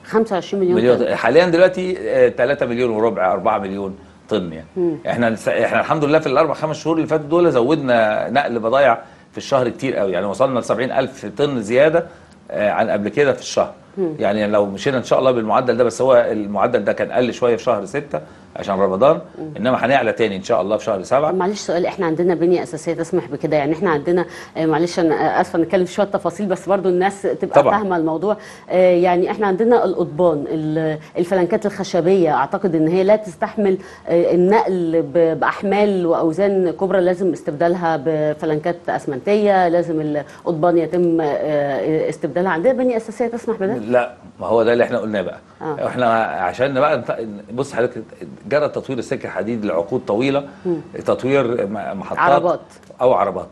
Speaker 1: 25 مليون,
Speaker 2: مليون
Speaker 1: طن.
Speaker 2: طن. حاليا دلوقتي آه، 3 مليون وربع 4 مليون طن يعني احنا احنا الحمد لله في الاربع خمس شهور اللي فاتوا دول زودنا نقل بضائع في الشهر كتير قوي يعني وصلنا ل 70000 طن زياده آه، عن قبل كده في الشهر يعني لو مشينا ان شاء الله بالمعدل ده بس هو المعدل ده كان قل شويه في شهر 6 عشان رمضان انما هنعلى تاني ان شاء الله في شهر 7
Speaker 1: طب معلش سؤال احنا عندنا بنيه اساسيه تسمح بكده يعني احنا عندنا آه، معلش انا اسفه نتكلم في شويه تفاصيل بس برضو الناس تبقى
Speaker 2: طبعاً.
Speaker 1: فاهمه الموضوع آه، يعني احنا عندنا القضبان ال- الفلنكات الخشبيه اعتقد ان هي لا تستحمل آه، النقل ب- باحمال واوزان كبرى لازم استبدالها بفلنكات اسمنتيه لازم القضبان يتم آه، استبدالها عندنا بنيه اساسيه تسمح بده
Speaker 2: لا ما هو ده اللي احنا قلناه بقى
Speaker 1: آه.
Speaker 2: آه. احنا عشان بقى نط- بص حضرتك جرى تطوير السكه الحديد لعقود طويله تطوير م- محطات
Speaker 1: عربات.
Speaker 2: او عربات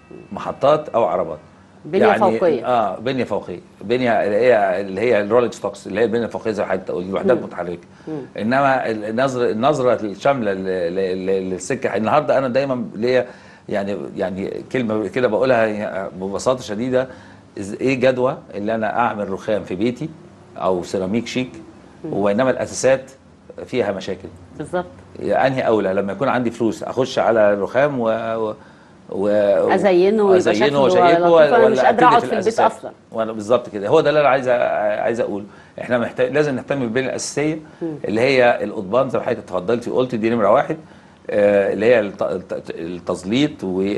Speaker 2: محطات او عربات
Speaker 1: بنية فوقية.
Speaker 2: اه بنيه فوقيه بنيه اللي هي اللي هي الرولينج ستوكس اللي هي البنيه الفوقيه زي ما حضرتك قلت الوحدات المتحركه انما النظره النظره الشامله ل- ل- ل- للسكه النهارده انا دايما ليا يعني يعني كلمه كده بقولها ببساطه شديده إز- ايه جدوى اللي انا اعمل رخام في بيتي او سيراميك شيك وبينما الاساسات فيها مشاكل
Speaker 1: بالظبط
Speaker 2: انهي اولى لما يكون عندي فلوس اخش على الرخام و, و... و...
Speaker 1: أزينه ويبقى شكله
Speaker 2: واشيكه
Speaker 1: لطيف وأنا مش قادرة
Speaker 2: أبتدي
Speaker 1: أقعد في البيت
Speaker 2: الأساسات؟
Speaker 1: أصلاً.
Speaker 2: وانا بالظبط كده هو ده اللي انا عايز أ- عايز اقوله احنا محتاج لازم نهتم بالبنيه الاساسيه اللي هي القضبان زي ما حضرتك اتفضلتي وقلتي دي نمره واحد آه، اللي هي الت- الت- التظليط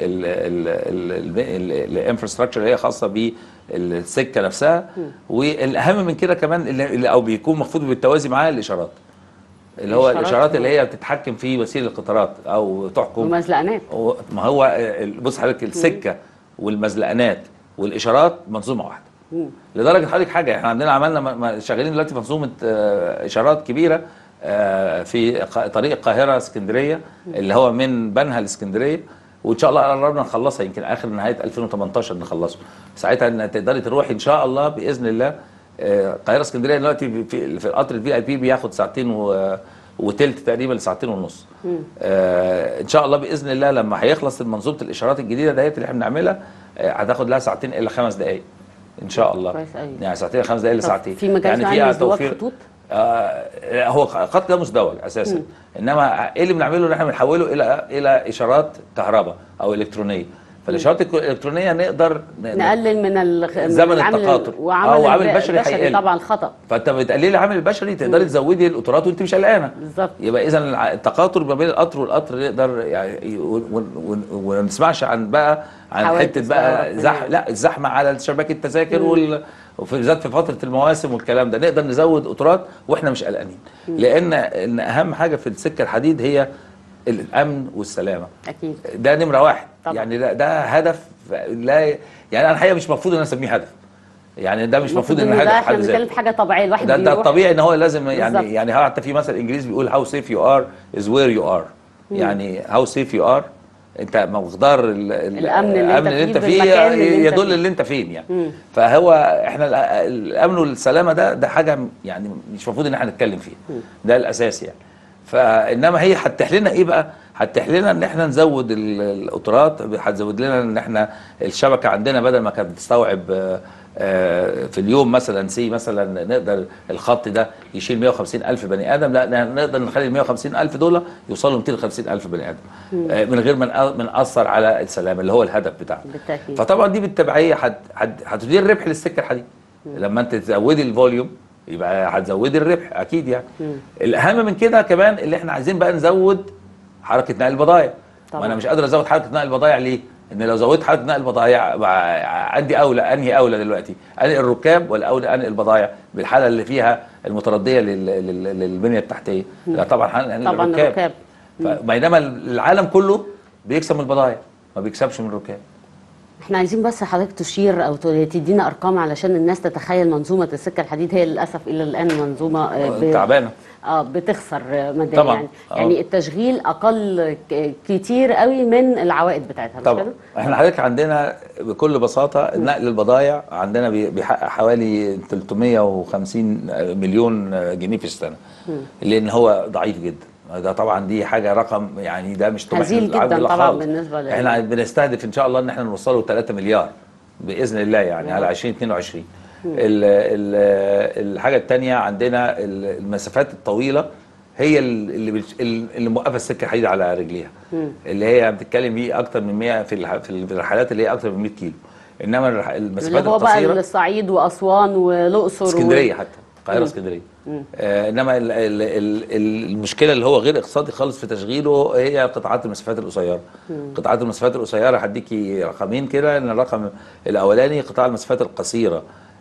Speaker 2: والانفراستراكشر اللي هي خاصه بالسكه نفسها والاهم من كده كمان اللي اللي- او بيكون المفروض بالتوازي معاه الاشارات اللي هو
Speaker 1: الإشارات
Speaker 2: الاشارات اللي
Speaker 1: طبعاً.
Speaker 2: هي بتتحكم في وسيله القطارات او تحكم
Speaker 1: ومزلقنات
Speaker 2: هو- ما هو ال- بص حضرتك السكه والمزلقانات والاشارات منظومه واحده لدرجه حضرتك حاجه احنا عندنا عملنا م- م- شغالين دلوقتي في منظومه آه، اشارات كبيره آه، في ق- طريق القاهره اسكندريه اللي هو من بنها لاسكندريه وان شاء الله قربنا نخلصها يمكن اخر نهايه 2018 نخلصه ساعتها ان تقدري تروحي ان شاء الله باذن الله آه، القاهره اسكندريه دلوقتي في في القطر الفي اي بي بياخد ساعتين و وتلت تقريبا لساعتين ونص آه ان شاء الله باذن الله لما هيخلص منظومه الاشارات الجديده ديت اللي احنا بنعملها آه هتاخد لها ساعتين الى خمس دقائق ان شاء الله
Speaker 1: كويس أوي.
Speaker 2: يعني ساعتين الى خمس دقائق
Speaker 1: طب
Speaker 2: لساعتين
Speaker 1: في مجال
Speaker 2: يعني
Speaker 1: يعني
Speaker 2: فيها
Speaker 1: ازدواج
Speaker 2: توفير
Speaker 1: خطوط؟
Speaker 2: آه هو خط ده مزدوج اساسا انما ايه اللي بنعمله ان احنا بنحوله الى الى اشارات كهرباء او الكترونيه فالاشارات الك- الالكترونيه نقدر ن-
Speaker 1: نقلل من ال-
Speaker 2: زمن
Speaker 1: من العامل-
Speaker 2: التقاطر.
Speaker 1: وعمل
Speaker 2: آه، وعامل
Speaker 1: الب-
Speaker 2: البشري هيقل.
Speaker 1: طبعا الخطا
Speaker 2: فانت بتقللي العامل البشري تقدري تزودي القطارات وانت مش قلقانه
Speaker 1: بالظبط
Speaker 2: يبقى اذا الع- التقاطر ما بين القطر والقطر نقدر يعني ون- ون- ون- وما نسمعش عن بقى عن
Speaker 1: حوادث
Speaker 2: حته
Speaker 1: بقى
Speaker 2: بقى
Speaker 1: وربنا
Speaker 2: زح
Speaker 1: يعين.
Speaker 2: لا الزحمه على شباك التذاكر وال وفي بالذات في فتره المواسم والكلام ده نقدر نزود قطارات واحنا مش قلقانين لان ان اهم حاجه في السكه الحديد هي الامن والسلامه
Speaker 1: اكيد
Speaker 2: ده نمره واحد
Speaker 1: طبعا.
Speaker 2: يعني ده, ده هدف لا يعني انا الحقيقه مش المفروض ان انا اسميه هدف يعني ده مش المفروض ان
Speaker 1: إن
Speaker 2: هدف
Speaker 1: ده
Speaker 2: في
Speaker 1: احنا
Speaker 2: حد
Speaker 1: بنتكلم
Speaker 2: ذاته
Speaker 1: في حاجه طبيعيه الواحد
Speaker 2: ده ده
Speaker 1: بيروح
Speaker 2: الطبيعي ان هو لازم يعني
Speaker 1: بالظبط.
Speaker 2: يعني حتى في مثل انجليزي بيقول هاو سيف يو ار از وير يو ار يعني هاو سيف يو ار انت مقدار ال- ال-
Speaker 1: الأمن اللي أنت
Speaker 2: الامن اللي
Speaker 1: فيه
Speaker 2: انت فيه
Speaker 1: بالمكان اللي أنت
Speaker 2: يدل
Speaker 1: فيه.
Speaker 2: اللي انت فين يعني فهو احنا الأ- الامن والسلامه ده ده حاجه يعني مش المفروض ان احنا نتكلم فيها ده الاساس يعني فانما هي هتتيح لنا ايه بقى؟ هتتيح لنا ان احنا نزود ال- القطارات هتزود لنا ان احنا الشبكه عندنا بدل ما كانت بتستوعب آه، آه، في اليوم مثلا سي مثلا نقدر الخط ده يشيل 150 الف بني ادم لا نقدر نخلي ال 150 الف دول يوصلوا 250 الف بني ادم آه، من غير ما نأ- ما ناثر على السلام اللي هو الهدف بتاعنا
Speaker 1: بالتاكيد
Speaker 2: فطبعا دي بالتبعيه هت- هت- هتدير ربح للسكه الحديد لما انت تزودي الفوليوم يبقى هتزودي الربح اكيد يعني الاهم من كده كمان اللي احنا عايزين بقى نزود حركه نقل البضائع
Speaker 1: طبعا.
Speaker 2: وانا مش قادر ازود حركه نقل البضائع ليه ان لو زودت حركه نقل البضائع بقى عندي اولى انهي اولى دلوقتي انقل الركاب ولا اولى انقل البضائع بالحاله اللي فيها المترديه لل- لل- للبنيه التحتيه لا طبعا هنقل
Speaker 1: طبعا
Speaker 2: الركاب
Speaker 1: الركاب
Speaker 2: بينما العالم كله بيكسب من البضائع ما بيكسبش من الركاب
Speaker 1: احنا عايزين بس حضرتك تشير او ت- تدينا ارقام علشان الناس تتخيل منظومه السكه الحديد هي للاسف الى الان منظومه آه، ب-
Speaker 2: تعبانه
Speaker 1: اه بتخسر آه، ماديا
Speaker 2: طبعاً.
Speaker 1: يعني
Speaker 2: آه.
Speaker 1: يعني التشغيل اقل ك- كتير قوي من العوائد بتاعتها مش
Speaker 2: طبعا
Speaker 1: كده؟
Speaker 2: احنا حضرتك عندنا بكل بساطه نقل البضائع عندنا بي- بيحقق حوالي 350 مليون جنيه في السنه لان هو ضعيف جدا ده طبعا دي حاجه رقم يعني ده مش طموح
Speaker 1: هزيل
Speaker 2: للعبد
Speaker 1: جداً
Speaker 2: لا
Speaker 1: طبعاً
Speaker 2: خالص.
Speaker 1: بالنسبة لل-
Speaker 2: احنا بنستهدف ان شاء الله ان احنا نوصله 3 مليار باذن الله يعني على 2022 ال ال الحاجه الثانيه عندنا ال- المسافات الطويله هي ال- اللي بتش- اللي موقفه السكه الحديد على رجليها اللي هي بتتكلم بيه اكتر من 100 في الح- في الرحلات اللي هي اكتر من 100 كيلو انما الرح-
Speaker 1: اللي
Speaker 2: المسافات
Speaker 1: هو بقى
Speaker 2: القصيره
Speaker 1: الصعيد واسوان والاقصر و-
Speaker 2: اسكندريه حتى القاهره اسكندريه آه انما ال ال ال المشكله اللي هو غير اقتصادي خالص في تشغيله هي قطاعات المسافات القصيره قطاعات المسافات القصيره هديكي رقمين كده ان الرقم الاولاني قطاع المسافات القصيره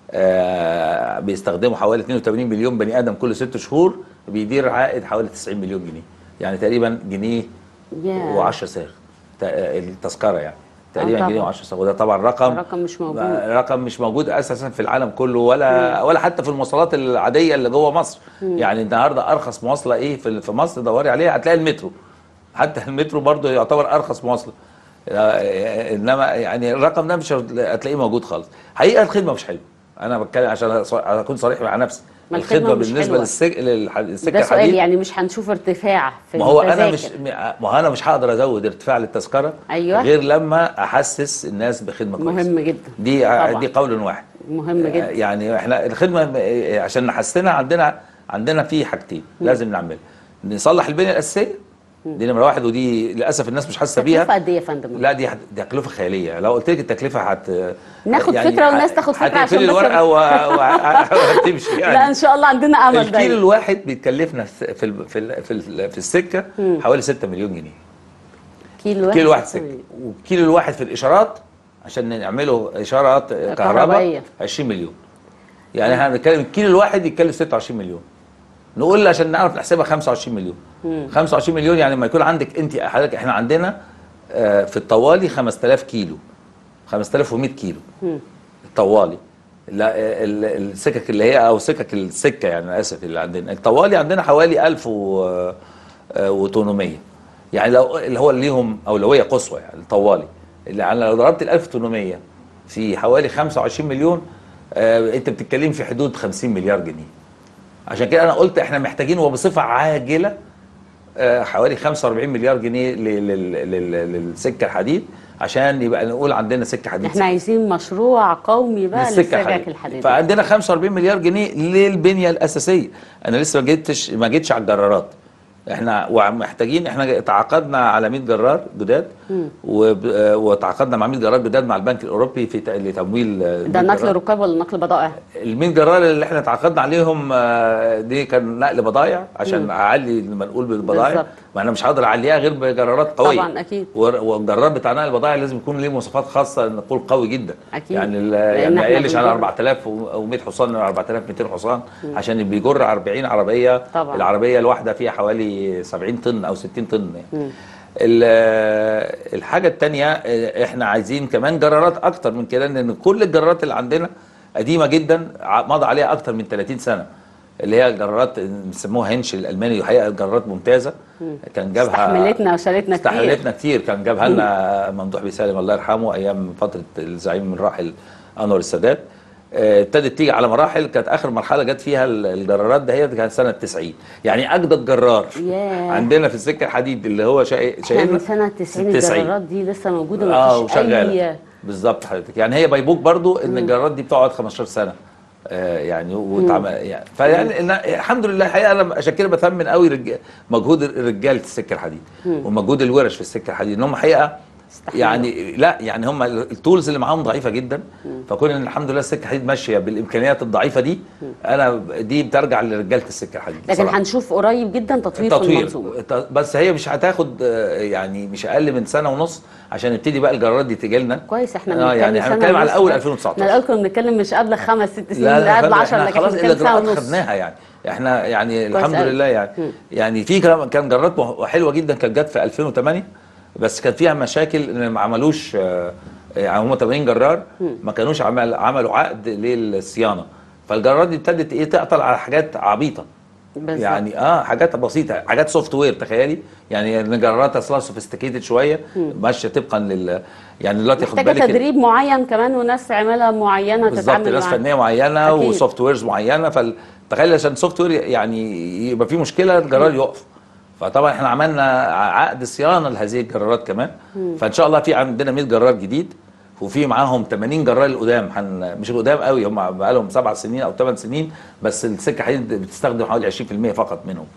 Speaker 2: آه بيستخدموا حوالي 82 مليون بني ادم كل ست شهور بيدير عائد حوالي 90 مليون جنيه يعني تقريبا جنيه
Speaker 1: ياه.
Speaker 2: و10 صاغ تا- التذكره يعني تقريبا
Speaker 1: طبعاً.
Speaker 2: جنيه و10 صاغ وده طبعا رقم
Speaker 1: رقم مش موجود.
Speaker 2: رقم مش موجود اساسا في العالم كله ولا ولا حتى في المواصلات العاديه اللي جوه مصر يعني النهارده ارخص مواصله ايه في في مصر دوري عليها هتلاقي المترو حتى المترو برضه يعتبر ارخص مواصله آه، انما يعني الرقم ده مش هتلاقيه موجود خالص حقيقه الخدمه مش حلوه انا بتكلم عشان أص- اكون صريح مع نفسي
Speaker 1: ما الخدمة
Speaker 2: الخدمه
Speaker 1: مش
Speaker 2: بالنسبه
Speaker 1: حلوة.
Speaker 2: للسك... للح- للسكه
Speaker 1: ده سؤال
Speaker 2: الحديد
Speaker 1: يعني مش هنشوف ارتفاع في
Speaker 2: ما هو انا مش
Speaker 1: التذاكر.
Speaker 2: ما هو انا مش هقدر ازود ارتفاع للتذكره
Speaker 1: أيوة.
Speaker 2: غير لما احسس الناس بخدمه كويسه
Speaker 1: مهم جدا
Speaker 2: دي
Speaker 1: طبعاً.
Speaker 2: دي قول واحد
Speaker 1: مهم جدا
Speaker 2: يعني احنا الخدمه م- عشان نحسنها عندنا عندنا في حاجتين لازم نعملها نصلح البنيه الاساسيه دي نمره واحد ودي للاسف الناس مش حاسه
Speaker 1: تكلفه
Speaker 2: بيها
Speaker 1: قد ايه يا فندم؟
Speaker 2: لا دي هت- دي تكلفه خياليه لو قلت لك التكلفه هت
Speaker 1: ناخد فكرة والناس تاخد فكرة عشان
Speaker 2: هتقفلي
Speaker 1: بس-
Speaker 2: الورقه و- و- وهتمشي يعني
Speaker 1: لا ان شاء الله عندنا امل
Speaker 2: الكيلو
Speaker 1: دايما
Speaker 2: الواحد بيتكلفنا في في ال- في ال- في, ال- في السكه حوالي 6 مليون جنيه
Speaker 1: كيلو
Speaker 2: كيلو واحد
Speaker 1: ستة
Speaker 2: سكه والكيلو الواحد في الاشارات عشان نعمله اشارات كهرباء
Speaker 1: كهربائية.
Speaker 2: 20 مليون يعني احنا بنتكلم الكيلو الواحد يتكلف 26 مليون نقول عشان نعرف نحسبها 25 مليون 25 مليون يعني لما يكون عندك انت حضرتك احنا عندنا آه، في الطوالي 5000 كيلو 5100 كيلو الطوالي لا ال- ال- السكك اللي هي او سكك السكه يعني انا اسف اللي عندنا الطوالي عندنا حوالي 1800 يعني لو اللي هو اللي ليهم اولويه قصوى يعني الطوالي اللي يعني لو ضربت ال 1800 في حوالي 25 مليون آه انت بتتكلم في حدود 50 مليار جنيه عشان كده انا قلت احنا محتاجين وبصفه عاجله آه، حوالي 45 مليار جنيه لل- لل- لل- للسكه الحديد عشان يبقى نقول عندنا سكه حديد
Speaker 1: احنا عايزين مشروع قومي بقى
Speaker 2: للسكه
Speaker 1: للسكك
Speaker 2: الحديد
Speaker 1: الحديديه
Speaker 2: فعندنا 45 مليار جنيه للبنيه الاساسيه انا لسه ما جيتش ما جيتش على الجرارات احنا ومحتاجين احنا تعاقدنا على 100 جرار جداد وب- آه، وتعاقدنا مع 100 جرار جداد مع البنك الاوروبي في ت- لتمويل آه،
Speaker 1: ده
Speaker 2: 100
Speaker 1: نقل
Speaker 2: جرار.
Speaker 1: ركاب ولا نقل بضائع؟
Speaker 2: ال 100 جرار اللي احنا تعاقدنا عليهم آه، دي كان نقل بضايع عشان اعلي المنقول بالبضائع
Speaker 1: بالظبط.
Speaker 2: ما انا مش هقدر اعليها غير بجرارات قويه
Speaker 1: طبعاً، أكيد.
Speaker 2: ور- والجرار بتاع نقل البضائع لازم يكون ليه مواصفات خاصه نقول قوي جدا
Speaker 1: أكيد.
Speaker 2: يعني ال-
Speaker 1: لأن
Speaker 2: يعني ما
Speaker 1: إحنا
Speaker 2: يقلش عن
Speaker 1: بنجر-
Speaker 2: 4100 حصان 4200 حصان عشان بيجر 40 عربيه
Speaker 1: طبعاً.
Speaker 2: العربيه الواحده فيها حوالي 70 طن او 60 طن يعني ال- الحاجه الثانيه احنا عايزين كمان جرارات اكتر من كده لان كل الجرارات اللي عندنا قديمه جدا ع- مضى عليها اكتر من 30 سنه اللي هي الجرارات بيسموها هنش الالماني الحقيقه جرارات ممتازه كان جابها
Speaker 1: استحملتنا وشالتنا كتير
Speaker 2: استحملتنا كتير كان جابها لنا ممدوح بيه سالم الله يرحمه ايام فتره الزعيم الراحل انور السادات آه، ابتدت تيجي على مراحل كانت اخر مرحله جت فيها ال- الجرارات ده هي كانت سنه 90 يعني اجدد جرار
Speaker 1: ياه.
Speaker 2: عندنا في السكه الحديد اللي هو شا-
Speaker 1: احنا
Speaker 2: شايلنا
Speaker 1: من سنه 90
Speaker 2: 90.
Speaker 1: الجرارات دي لسه موجوده
Speaker 2: اه
Speaker 1: ما فيش
Speaker 2: وشغاله
Speaker 1: اي
Speaker 2: بالظبط حضرتك يعني هي بيبوك برضو ان الجرارات دي بتقعد 15 سنه آه يعني وتعمل يعني فيعني إن- الحمد لله الحقيقه انا عشان كده بثمن قوي رج... مجهود الرجال في السكه الحديد ومجهود الورش في السكه الحديد ان هم حقيقه
Speaker 1: استحملوا.
Speaker 2: يعني لا يعني هم التولز اللي معاهم ضعيفه جدا فكون ان الحمد لله السكه الحديد ماشيه بالامكانيات الضعيفه دي انا دي بترجع لرجاله السكه الحديد
Speaker 1: لكن
Speaker 2: بصراحة.
Speaker 1: هنشوف قريب جدا تطوير, في
Speaker 2: تطوير
Speaker 1: المنظومه
Speaker 2: ت- بس هي مش هتاخد آه، يعني مش اقل من سنه ونص عشان نبتدي بقى الجرارات دي تيجي لنا
Speaker 1: كويس احنا
Speaker 2: اه
Speaker 1: بنتكلم
Speaker 2: يعني احنا
Speaker 1: سنة
Speaker 2: بنتكلم على
Speaker 1: ونص
Speaker 2: اول
Speaker 1: بس.
Speaker 2: 2019
Speaker 1: احنا الاول كنا بنتكلم مش قبل خمس ست سنين
Speaker 2: لا لا
Speaker 1: قبل
Speaker 2: فاهم،
Speaker 1: 10
Speaker 2: احنا
Speaker 1: لكن
Speaker 2: خلاص
Speaker 1: احنا بنتكلم سنه
Speaker 2: الاجراءات
Speaker 1: ونص
Speaker 2: خدناها يعني احنا يعني
Speaker 1: كويس
Speaker 2: الحمد
Speaker 1: أوي.
Speaker 2: لله يعني يعني في كلام كان جرارات مه- حلوه جدا كانت جت في 2008 بس كان فيها مشاكل ان ما عملوش آه، يعني هم 80 جرار ما كانوش عمل عملوا عقد للصيانه فالجرارات دي ابتدت ايه تعطل على حاجات عبيطه
Speaker 1: بالظبط.
Speaker 2: يعني اه حاجات بسيطه حاجات سوفت وير تخيلي يعني الجرارات اصلا سوفيستيكيتد شويه ماشيه طبقا لل يعني دلوقتي خد
Speaker 1: محتاجه
Speaker 2: بالك ال-
Speaker 1: تدريب معين كمان وناس عماله معينه
Speaker 2: بالظبط
Speaker 1: تتعامل
Speaker 2: ناس
Speaker 1: معاها.
Speaker 2: فنيه معينه
Speaker 1: أكيد.
Speaker 2: وسوفت ويرز معينه فتخيل عشان سوفت وير يعني يبقى في مشكله الجرار يقف فطبعا احنا عملنا عقد صيانه لهذه الجرارات كمان فان شاء الله في عندنا 100 جرار جديد وفي معاهم 80 جرار القدام حن مش القدام قوي هم بقى لهم سبع سنين او ثمان سنين بس السكه حديد بتستخدم حوالي 20% فقط منهم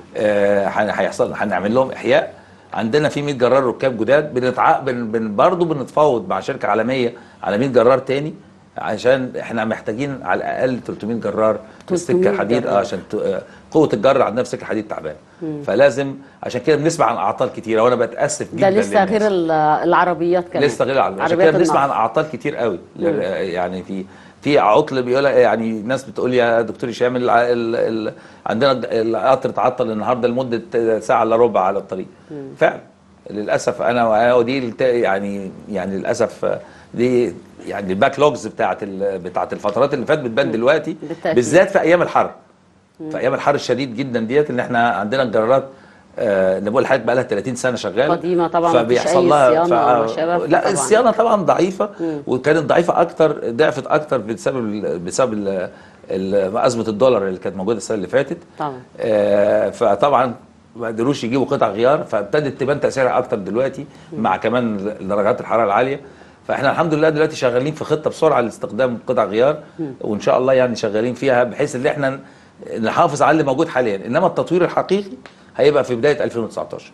Speaker 2: آه هن- هيحصل هنعمل لهم احياء عندنا في 100 جرار ركاب جداد بنتع... بن... بن... برضه بنتفاوض مع شركه عالميه على 100 جرار تاني عشان احنا محتاجين على الاقل 300 جرار في
Speaker 1: 300
Speaker 2: السكه الحديد
Speaker 1: جرار.
Speaker 2: اه عشان ت... آه، قوه الجر عندنا في السكه الحديد تعبان فلازم عشان كده بنسمع عن اعطال كتيره وانا بتاسف جدا
Speaker 1: ده لسه
Speaker 2: للناس.
Speaker 1: غير ال- العربيات كمان
Speaker 2: لسه غير العربيات عشان
Speaker 1: عربيات
Speaker 2: كده بنسمع عن
Speaker 1: النقل.
Speaker 2: اعطال كتير قوي لل- يعني في في عطل بيقول يعني ناس بتقول يا دكتور هشام ال- ال- ال- عندنا القطر اتعطل النهارده لمده ساعه الا ربع على الطريق فعلا للاسف انا وأنا ودي الت- يعني يعني للاسف دي يعني الباك لوجز بتاعت ال- بتاعت الفترات اللي فاتت بتبان دلوقتي
Speaker 1: بالتأكيد.
Speaker 2: بالذات في ايام الحر في ايام الحر الشديد جدا ديت ان احنا عندنا الجرارات آه اللي بقول لحضرتك بقى لها 30 سنه شغاله
Speaker 1: قديمة طبعاً، مفيش
Speaker 2: فبيحصل
Speaker 1: أي
Speaker 2: لها
Speaker 1: صيانة
Speaker 2: ف-
Speaker 1: وما شابه،
Speaker 2: لا
Speaker 1: طبعاً.
Speaker 2: الصيانه طبعا ضعيفه وكانت ضعيفه اكتر ضعفت اكتر بسبب ال- بسبب ال- ال- ازمه الدولار اللي كانت موجوده السنه اللي فاتت
Speaker 1: طبعا
Speaker 2: آه فطبعا ما قدروش يجيبوا قطع غيار فابتدت تبان تاثيرها اكتر دلوقتي مع كمان درجات الحراره العاليه فاحنا الحمد لله دلوقتي شغالين في خطه بسرعه لاستخدام قطع غيار وان شاء الله يعني شغالين فيها بحيث ان احنا نحافظ على اللي موجود حاليا انما التطوير الحقيقي هيبقى في بدايه 2019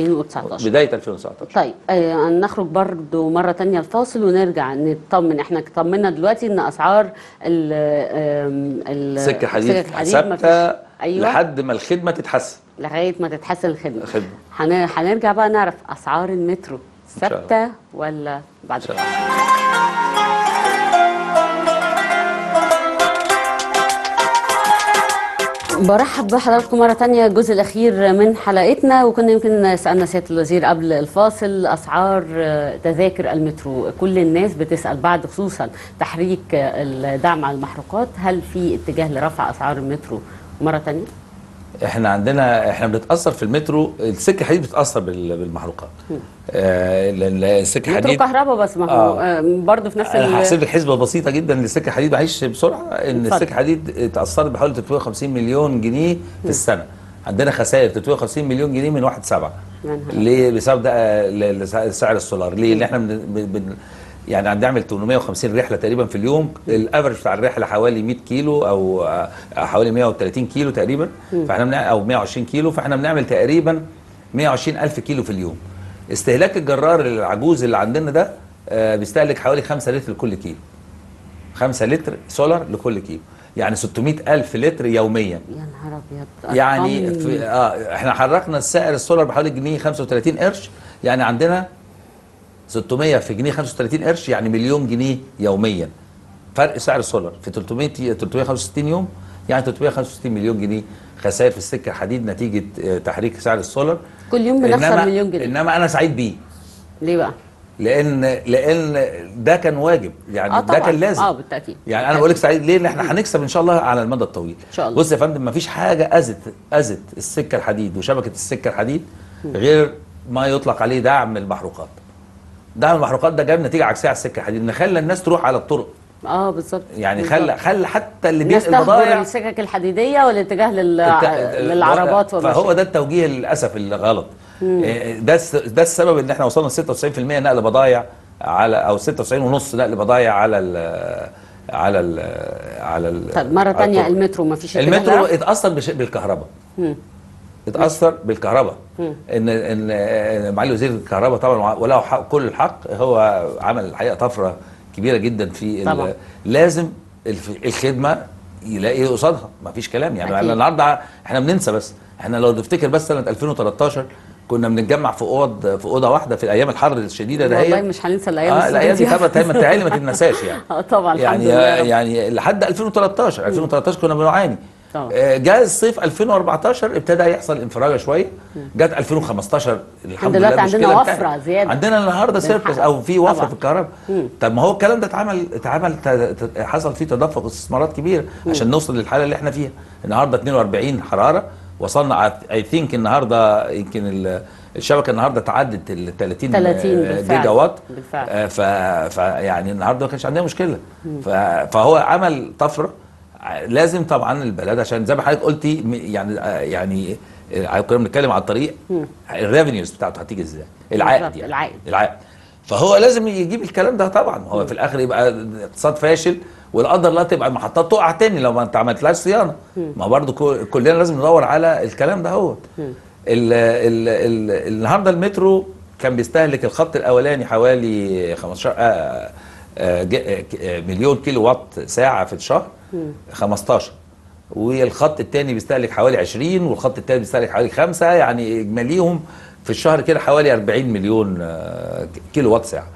Speaker 1: 2019
Speaker 2: بدايه 2019
Speaker 1: طيب آه نخرج برضو مرة تانية الفاصل ونرجع نطمن احنا طمنا دلوقتي ان اسعار ال آم، ال-
Speaker 2: سكه الحديد
Speaker 1: سكك الحديد
Speaker 2: ثابته
Speaker 1: مفيش- ايوه
Speaker 2: لحد ما الخدمه تتحسن
Speaker 1: لغاية ما تتحسن الخدمة
Speaker 2: الخدمة.
Speaker 1: هن- هنرجع بقى نعرف اسعار المترو
Speaker 2: شاء الله.
Speaker 1: ثابتة ولا بعد
Speaker 2: شاء
Speaker 1: الفاصل برحب بحضراتكم مرة تانية الجزء الأخير من حلقتنا وكنا يمكن سألنا سيادة الوزير قبل الفاصل أسعار آه، تذاكر المترو كل الناس بتسأل بعد خصوصا تحريك آه، الدعم على المحروقات هل في اتجاه لرفع أسعار المترو مرة تانية؟
Speaker 2: احنا عندنا احنا بنتاثر في المترو السكه الحديد بتتاثر بال- بالمحروقات آه لان السكه
Speaker 1: مترو
Speaker 2: الحديد
Speaker 1: كهرباء بس ما هو
Speaker 2: آه.
Speaker 1: آه، برضه في نفس ال-
Speaker 2: انا هحسب لك حسبه بسيطه جدا للسكه الحديد معلش بسرعه ان
Speaker 1: اتفضل.
Speaker 2: السكه الحديد اتاثرت بحوالي 350 مليون جنيه في السنه عندنا خسائر 350 مليون جنيه من 1 7
Speaker 1: يا نهار
Speaker 2: ليه بسبب ده آه، ل- لسعر السولار ليه؟ لان احنا بن بن يعني هنعمل 850 رحله تقريبا في اليوم الافرج بتاع الرحله حوالي 100 كيلو او آه، حوالي 130 كيلو تقريبا فاحنا بنع... او 120 كيلو فاحنا بنعمل تقريبا 120 الف كيلو في اليوم استهلاك الجرار العجوز اللي عندنا ده آه، بيستهلك حوالي 5 لتر لكل كيلو 5 لتر سولار لكل كيلو يعني 600 الف لتر يوميا
Speaker 1: يا نهار ابيض
Speaker 2: يعني
Speaker 1: أرقام-
Speaker 2: في اه احنا حركنا السعر السولار بحوالي جنيه 35 قرش يعني عندنا 600 في جنيه 35 قرش يعني مليون جنيه يوميا فرق سعر السولار في 300 365 يوم يعني 365 مليون جنيه خسائر في السكه الحديد نتيجه آه، تحريك سعر السولار
Speaker 1: كل يوم بنخسر
Speaker 2: إنما-
Speaker 1: مليون جنيه
Speaker 2: انما انا سعيد بيه
Speaker 1: ليه بقى؟
Speaker 2: لان لان ده كان واجب يعني
Speaker 1: اه
Speaker 2: ده
Speaker 1: طبعا
Speaker 2: كان لازم
Speaker 1: اه بالتاكيد
Speaker 2: يعني انا بقول لك سعيد ليه؟ لان احنا هنكسب ان شاء الله على المدى الطويل.
Speaker 1: إن شاء الله.
Speaker 2: بص يا فندم مفيش حاجه اذت اذت السكه الحديد وشبكه السكه الحديد غير ما يطلق عليه دعم المحروقات. دعم المحروقات ده جاب نتيجه عكسيه على السكه الحديد ان خلى الناس تروح على الطرق
Speaker 1: اه بالظبط
Speaker 2: يعني
Speaker 1: بالظبط.
Speaker 2: خلى خلى حتى اللي
Speaker 1: الناس
Speaker 2: بينقل
Speaker 1: تهجر
Speaker 2: بضايع
Speaker 1: السكك الحديديه والاتجاه لل...
Speaker 2: الت-
Speaker 1: للعربات
Speaker 2: فهو
Speaker 1: والمشاكل
Speaker 2: ده التوجيه للاسف اللي غلط إيه، ده الس- ده السبب ان احنا وصلنا ل 96% نقل بضايع على او 96 ونص نقل بضايع على ال على ال على ال
Speaker 1: طب مره
Speaker 2: على
Speaker 1: تانية
Speaker 2: الطرق.
Speaker 1: المترو ما فيش
Speaker 2: المترو اتاثر بش- بالكهرباء اتاثر بالكهرباء ان ان إن معالي وزير الكهرباء طبعا وله حق كل الحق هو عمل الحقيقه طفره كبيره جدا في ال-
Speaker 1: طبعا.
Speaker 2: لازم الف- الخدمه يلاقي قصادها ما فيش كلام يعني
Speaker 1: أكيد.
Speaker 2: النهارده احنا بننسى بس احنا لو نفتكر بس سنه 2013 كنا بنتجمع في اوض في اوضه واحده في الايام الحر الشديده ده
Speaker 1: والله
Speaker 2: هي
Speaker 1: مش هننسى الايام
Speaker 2: اه الايام دي
Speaker 1: السوداء.
Speaker 2: طبعا ما تعالي ما تتنساش يعني
Speaker 1: اه طبعا الحمد
Speaker 2: يعني
Speaker 1: لله يا رب.
Speaker 2: يعني لحد 2013 2013 كنا بنعاني
Speaker 1: طبعا.
Speaker 2: آه، جاء الصيف 2014 ابتدى يحصل انفراجه شويه جت 2015 الحمد لله
Speaker 1: دلوقتي عندنا
Speaker 2: المشكلة
Speaker 1: وفرة
Speaker 2: انتهت.
Speaker 1: زيادة.
Speaker 2: عندنا النهارده سيرفس
Speaker 1: بنحقق.
Speaker 2: او في وفره
Speaker 1: طبعا.
Speaker 2: في الكهرباء طب ما هو الكلام ده اتعمل اتعمل ت- ت- حصل فيه تدفق استثمارات كبيره عشان نوصل للحاله اللي احنا فيها النهارده 42 حراره وصلنا اي ثينك النهارده يمكن ال- الشبكه النهارده تعدت ال 30
Speaker 1: 30 بالفعل.
Speaker 2: جيجا وات
Speaker 1: بالفعل.
Speaker 2: آه، ف... ف يعني النهارده ما كانش عندنا مشكله ف... فهو عمل طفره ع- لازم طبعا البلد عشان زي ما حضرتك قلتي م- يعني آه، يعني آه، كنا بنتكلم على الطريق الريفينيوز بتاعته هتيجي ازاي العائد
Speaker 1: بالظبط،
Speaker 2: يعني
Speaker 1: العائد.
Speaker 2: العائد فهو لازم يجيب الكلام ده طبعا هو في الاخر يبقى اقتصاد فاشل ولا قدر الله تبقى المحطات تقع تاني لو ما انت عملتلهاش صيانه ما برضو كو- كلنا لازم ندور على الكلام ده هو ال ال ال النهارده المترو كان بيستهلك الخط الاولاني حوالي 15 آه آه ج- آه ك- آه مليون كيلو وات ساعه في الشهر 15 والخط الثاني بيستهلك حوالي 20 والخط الثالث بيستهلك حوالي 5 يعني اجماليهم في الشهر كده حوالي 40 مليون آه، ك- كيلو وات ساعه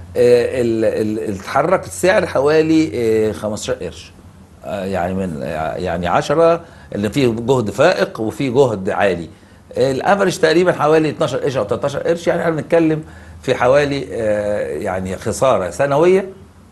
Speaker 2: آه، ال- ال- اتحرك السعر حوالي آه، 15 قرش آه، يعني من يعني 10 اللي فيه جهد فائق وفيه جهد عالي الافرج تقريبا حوالي 12 قرش او 13 قرش يعني احنا بنتكلم في حوالي آه، يعني خساره سنويه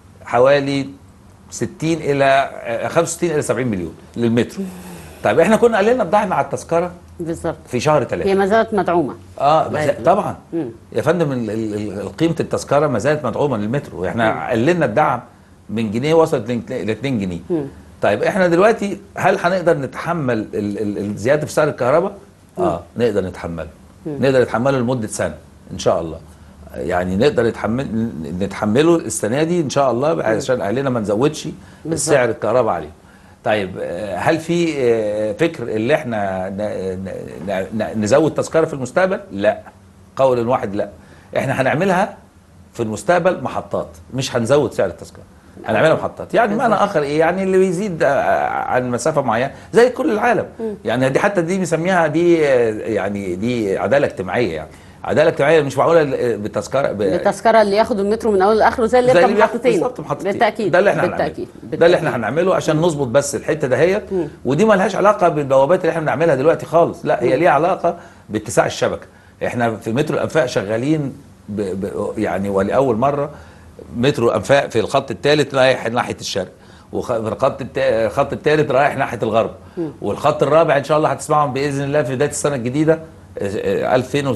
Speaker 2: حوالي 60 الى آه، 65 الى 70 مليون للمترو طيب احنا كنا قللنا الدعم على التذكره
Speaker 1: بالظبط
Speaker 2: في شهر 3
Speaker 1: هي ما زالت مدعومه
Speaker 2: اه بس
Speaker 1: طيب.
Speaker 2: طبعا يا فندم ال- ال- ال- قيمه التذكره ما زالت مدعومه للمترو احنا قللنا الدعم من جنيه وصلت ل 2 جنيه طيب احنا دلوقتي هل هنقدر نتحمل ال- ال- الزياده في سعر الكهرباء اه نقدر نتحمله نقدر نتحمله لمده سنه ان شاء الله يعني نقدر نتحمل نتحمله السنه دي ان شاء الله عشان اهلنا ما نزودش
Speaker 1: بالظبط.
Speaker 2: سعر الكهرباء عليهم طيب آه، هل في آه، فكر اللي احنا ن- ن- ن- نزود تذكره في المستقبل؟ لا قول واحد لا احنا هنعملها في المستقبل محطات مش هنزود سعر التذكره هنعملها محطات يعني معنى اخر ايه يعني اللي بيزيد آه، عن مسافه معينه زي كل العالم يعني دي حتى دي بنسميها دي آه، يعني دي عداله اجتماعيه يعني عداله اجتماعيه مش معقوله بالتذكره ب-
Speaker 1: التذكره اللي ياخد المترو من اول لاخره زي اللي
Speaker 2: زي
Speaker 1: يركب
Speaker 2: اللي بياخد
Speaker 1: محطتين
Speaker 2: بالظبط محطتين
Speaker 1: بالتاكيد
Speaker 2: ده اللي احنا
Speaker 1: بالتاكيد
Speaker 2: هنعمله ده اللي احنا هنعمله عشان نظبط بس الحته دهيت ودي ما لهاش علاقه بالبوابات اللي احنا بنعملها دلوقتي خالص لا هي ليها علاقه باتساع الشبكه احنا في مترو الانفاق شغالين ب ب يعني ولاول مره مترو الانفاق في الخط الثالث رايح ناحيه الشرق وفي الخط التا- الخط الثالث رايح ناحيه الغرب والخط الرابع ان شاء الله هتسمعهم باذن الله في بدايه السنه الجديده آه،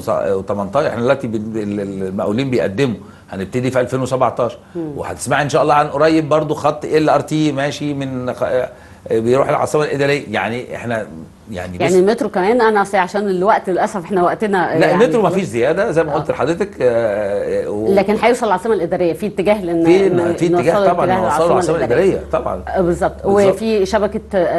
Speaker 2: 2018 احنا دلوقتي بن- ال- ال- المقاولين بيقدموا هنبتدي في 2017 وهتسمعي ان شاء الله عن قريب برضو خط ال ار تي ماشي من خ- آه، بيروح العاصمه الاداريه يعني احنا يعني,
Speaker 1: يعني المترو كمان انا أصل عشان الوقت للاسف احنا وقتنا
Speaker 2: لا
Speaker 1: يعني
Speaker 2: المترو ما فيش زياده زي ما قلت لحضرتك آه، و-
Speaker 1: لكن هيوصل العاصمه الاداريه في اتجاه لان
Speaker 2: في
Speaker 1: إن-
Speaker 2: في اتجاه
Speaker 1: نوصله
Speaker 2: طبعا
Speaker 1: اتجاه
Speaker 2: نوصله العاصمه الاداريه طبعا
Speaker 1: آه، بالظبط
Speaker 2: بالظبط.
Speaker 1: وفي شبكه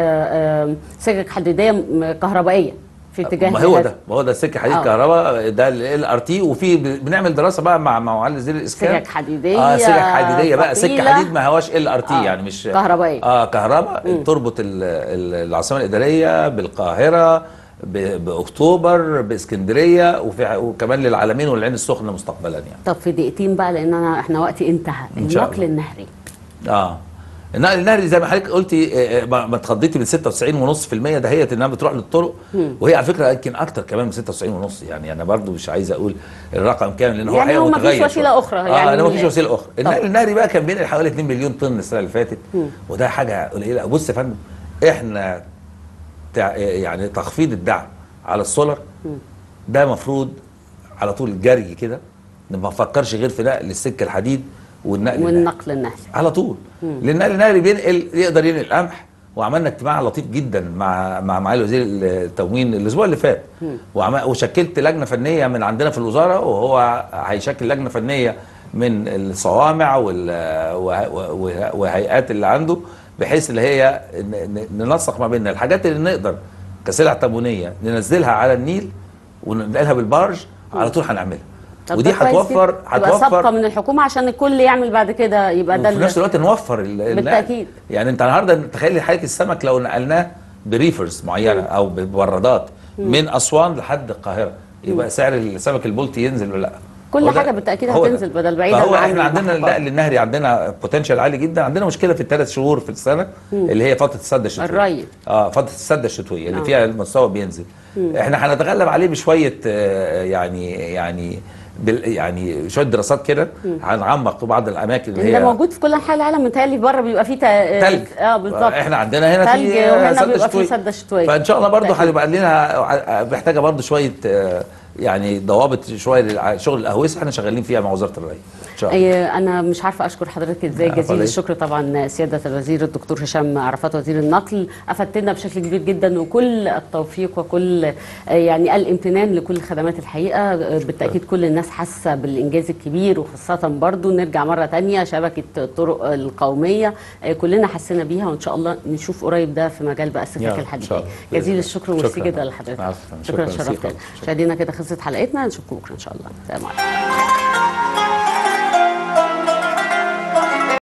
Speaker 1: آه، آه، سكك حديديه م- كهربائيه في اتجاه
Speaker 2: ما هو
Speaker 1: هذا.
Speaker 2: ده ما هو ده السكه حديد
Speaker 1: آه.
Speaker 2: كهرباء ده ال ار تي وفي ب- بنعمل دراسه بقى مع مع معالي وزير الاسكان
Speaker 1: سكك حديدية
Speaker 2: اه سكك حديديه بقى سكه
Speaker 1: ثقيلة.
Speaker 2: حديد ما هواش ال ار تي
Speaker 1: آه.
Speaker 2: يعني مش
Speaker 1: كهربائية.
Speaker 2: اه كهرباء تربط ال- ال- العاصمه الاداريه بالقاهره ب- باكتوبر باسكندريه وفي وكمان للعالمين والعين السخنه مستقبلا يعني
Speaker 1: طب في دقيقتين بقى لان انا احنا وقتي انتهى
Speaker 2: إن شاء
Speaker 1: النقل
Speaker 2: الله.
Speaker 1: النهري
Speaker 2: اه النقل النهري زي ما حضرتك قلتي آه، آه، ما ما اتخضيتي من 96.5% دهيت انها بتروح للطرق وهي على فكره يمكن اكتر كمان من 96.5 يعني انا برضو مش عايز اقول الرقم كام لان هو
Speaker 1: يعني
Speaker 2: حقيقه
Speaker 1: هو مفيش
Speaker 2: متغير
Speaker 1: وسيلة
Speaker 2: شوية.
Speaker 1: أخرى،
Speaker 2: اه
Speaker 1: يعني
Speaker 2: انا مفيش وسيله اخرى النقل
Speaker 1: طبعا.
Speaker 2: النهري بقى كان بينقل حوالي 2 مليون طن السنه اللي فاتت وده حاجه قليله بص يا فندم احنا تع- يعني تخفيض الدعم على السولر ده مفروض على طول جري كده ما نفكرش غير في نقل السكه الحديد والنقل النهري.
Speaker 1: والنقل النهري
Speaker 2: على طول لان النقل النهري بينقل يقدر ينقل قمح وعملنا اجتماع لطيف جدا مع مع معالي وزير التموين الاسبوع اللي فات وعم- وشكلت لجنه فنيه من عندنا في الوزاره وهو هيشكل لجنه فنيه من الصوامع وال- وه- وه- وهيئات اللي عنده بحيث اللي هي ن- ن- ننسق ما بيننا الحاجات اللي نقدر كسلع تموينيه ننزلها على النيل وننقلها بالبارج على طول هنعملها
Speaker 1: طب
Speaker 2: ودي
Speaker 1: ده كويس
Speaker 2: هتوفر
Speaker 1: جدا. تبقى سابقه
Speaker 2: هتوفر
Speaker 1: من الحكومه عشان الكل يعمل بعد كده يبقى ده
Speaker 2: وفي
Speaker 1: اللي-
Speaker 2: نفس الوقت نوفر ال- النقل.
Speaker 1: بالتأكيد.
Speaker 2: يعني انت النهارده تخيلي حضرتك السمك لو نقلناه بريفرز معينه او ببرادات من اسوان لحد القاهره يبقى سعر السمك البلطي ينزل ولا لا
Speaker 1: كل
Speaker 2: هو ده-
Speaker 1: حاجة بالتأكيد
Speaker 2: هو ده.
Speaker 1: هتنزل بدل بعيداً
Speaker 2: فهو
Speaker 1: عن
Speaker 2: احنا عندنا
Speaker 1: المحطات.
Speaker 2: النقل النهري عندنا بوتنشال عالي جدا عندنا مشكله في الثلاث شهور في السنه اللي هي فتره السده الشتويه
Speaker 1: الري.
Speaker 2: اه فتره السده الشتويه اللي
Speaker 1: آه.
Speaker 2: فيها المستوى بينزل احنا هنتغلب عليه بشويه آه، يعني يعني بال يعني شويه دراسات كده هنعمق في بعض الاماكن اللي
Speaker 1: ده
Speaker 2: هي
Speaker 1: موجود في كل انحاء العالم متهيألي بره بيبقى فيه تا-
Speaker 2: تلج
Speaker 1: اه بالظبط
Speaker 2: احنا عندنا هنا
Speaker 1: تلج
Speaker 2: في
Speaker 1: وهنا
Speaker 2: سدة
Speaker 1: بيبقى في
Speaker 2: شتوية.
Speaker 1: سدة شتوية.
Speaker 2: فان شاء الله برضه
Speaker 1: بالتأكيد.
Speaker 2: هنبقى لنا محتاجه برضه شويه آه، يعني ضوابط شويه لشغل الاهوسه احنا شغالين فيها مع وزاره الري ان شاء الله
Speaker 1: أي انا مش عارفه اشكر حضرتك ازاي
Speaker 2: عفوا
Speaker 1: جزيل
Speaker 2: عليك.
Speaker 1: الشكر طبعا سياده الوزير الدكتور هشام عرفات وزير النقل افدتنا بشكل كبير جدا وكل التوفيق وكل آه، يعني الامتنان لكل الخدمات الحقيقه آه، بالتاكيد كل الناس حاسه بالانجاز الكبير وخاصه برضو نرجع مره تانية شبكه الطرق القوميه آه، كلنا حسينا بيها وان شاء الله نشوف قريب ده في مجال بقى
Speaker 2: يا
Speaker 1: السكك
Speaker 2: رب، إن
Speaker 1: الحديديه
Speaker 2: شاء الله. بإذن
Speaker 1: جزيل
Speaker 2: الله.
Speaker 1: الشكر وميرسي
Speaker 2: شكراً.
Speaker 1: جدا لحضرتك
Speaker 2: عفواً.
Speaker 1: شكرا
Speaker 2: شكراً.
Speaker 1: شرفتنا
Speaker 2: شكراً.
Speaker 1: مشاهدينا كده خلصت حلقتنا نشوفكم بكره ان شاء الله سلام عليكم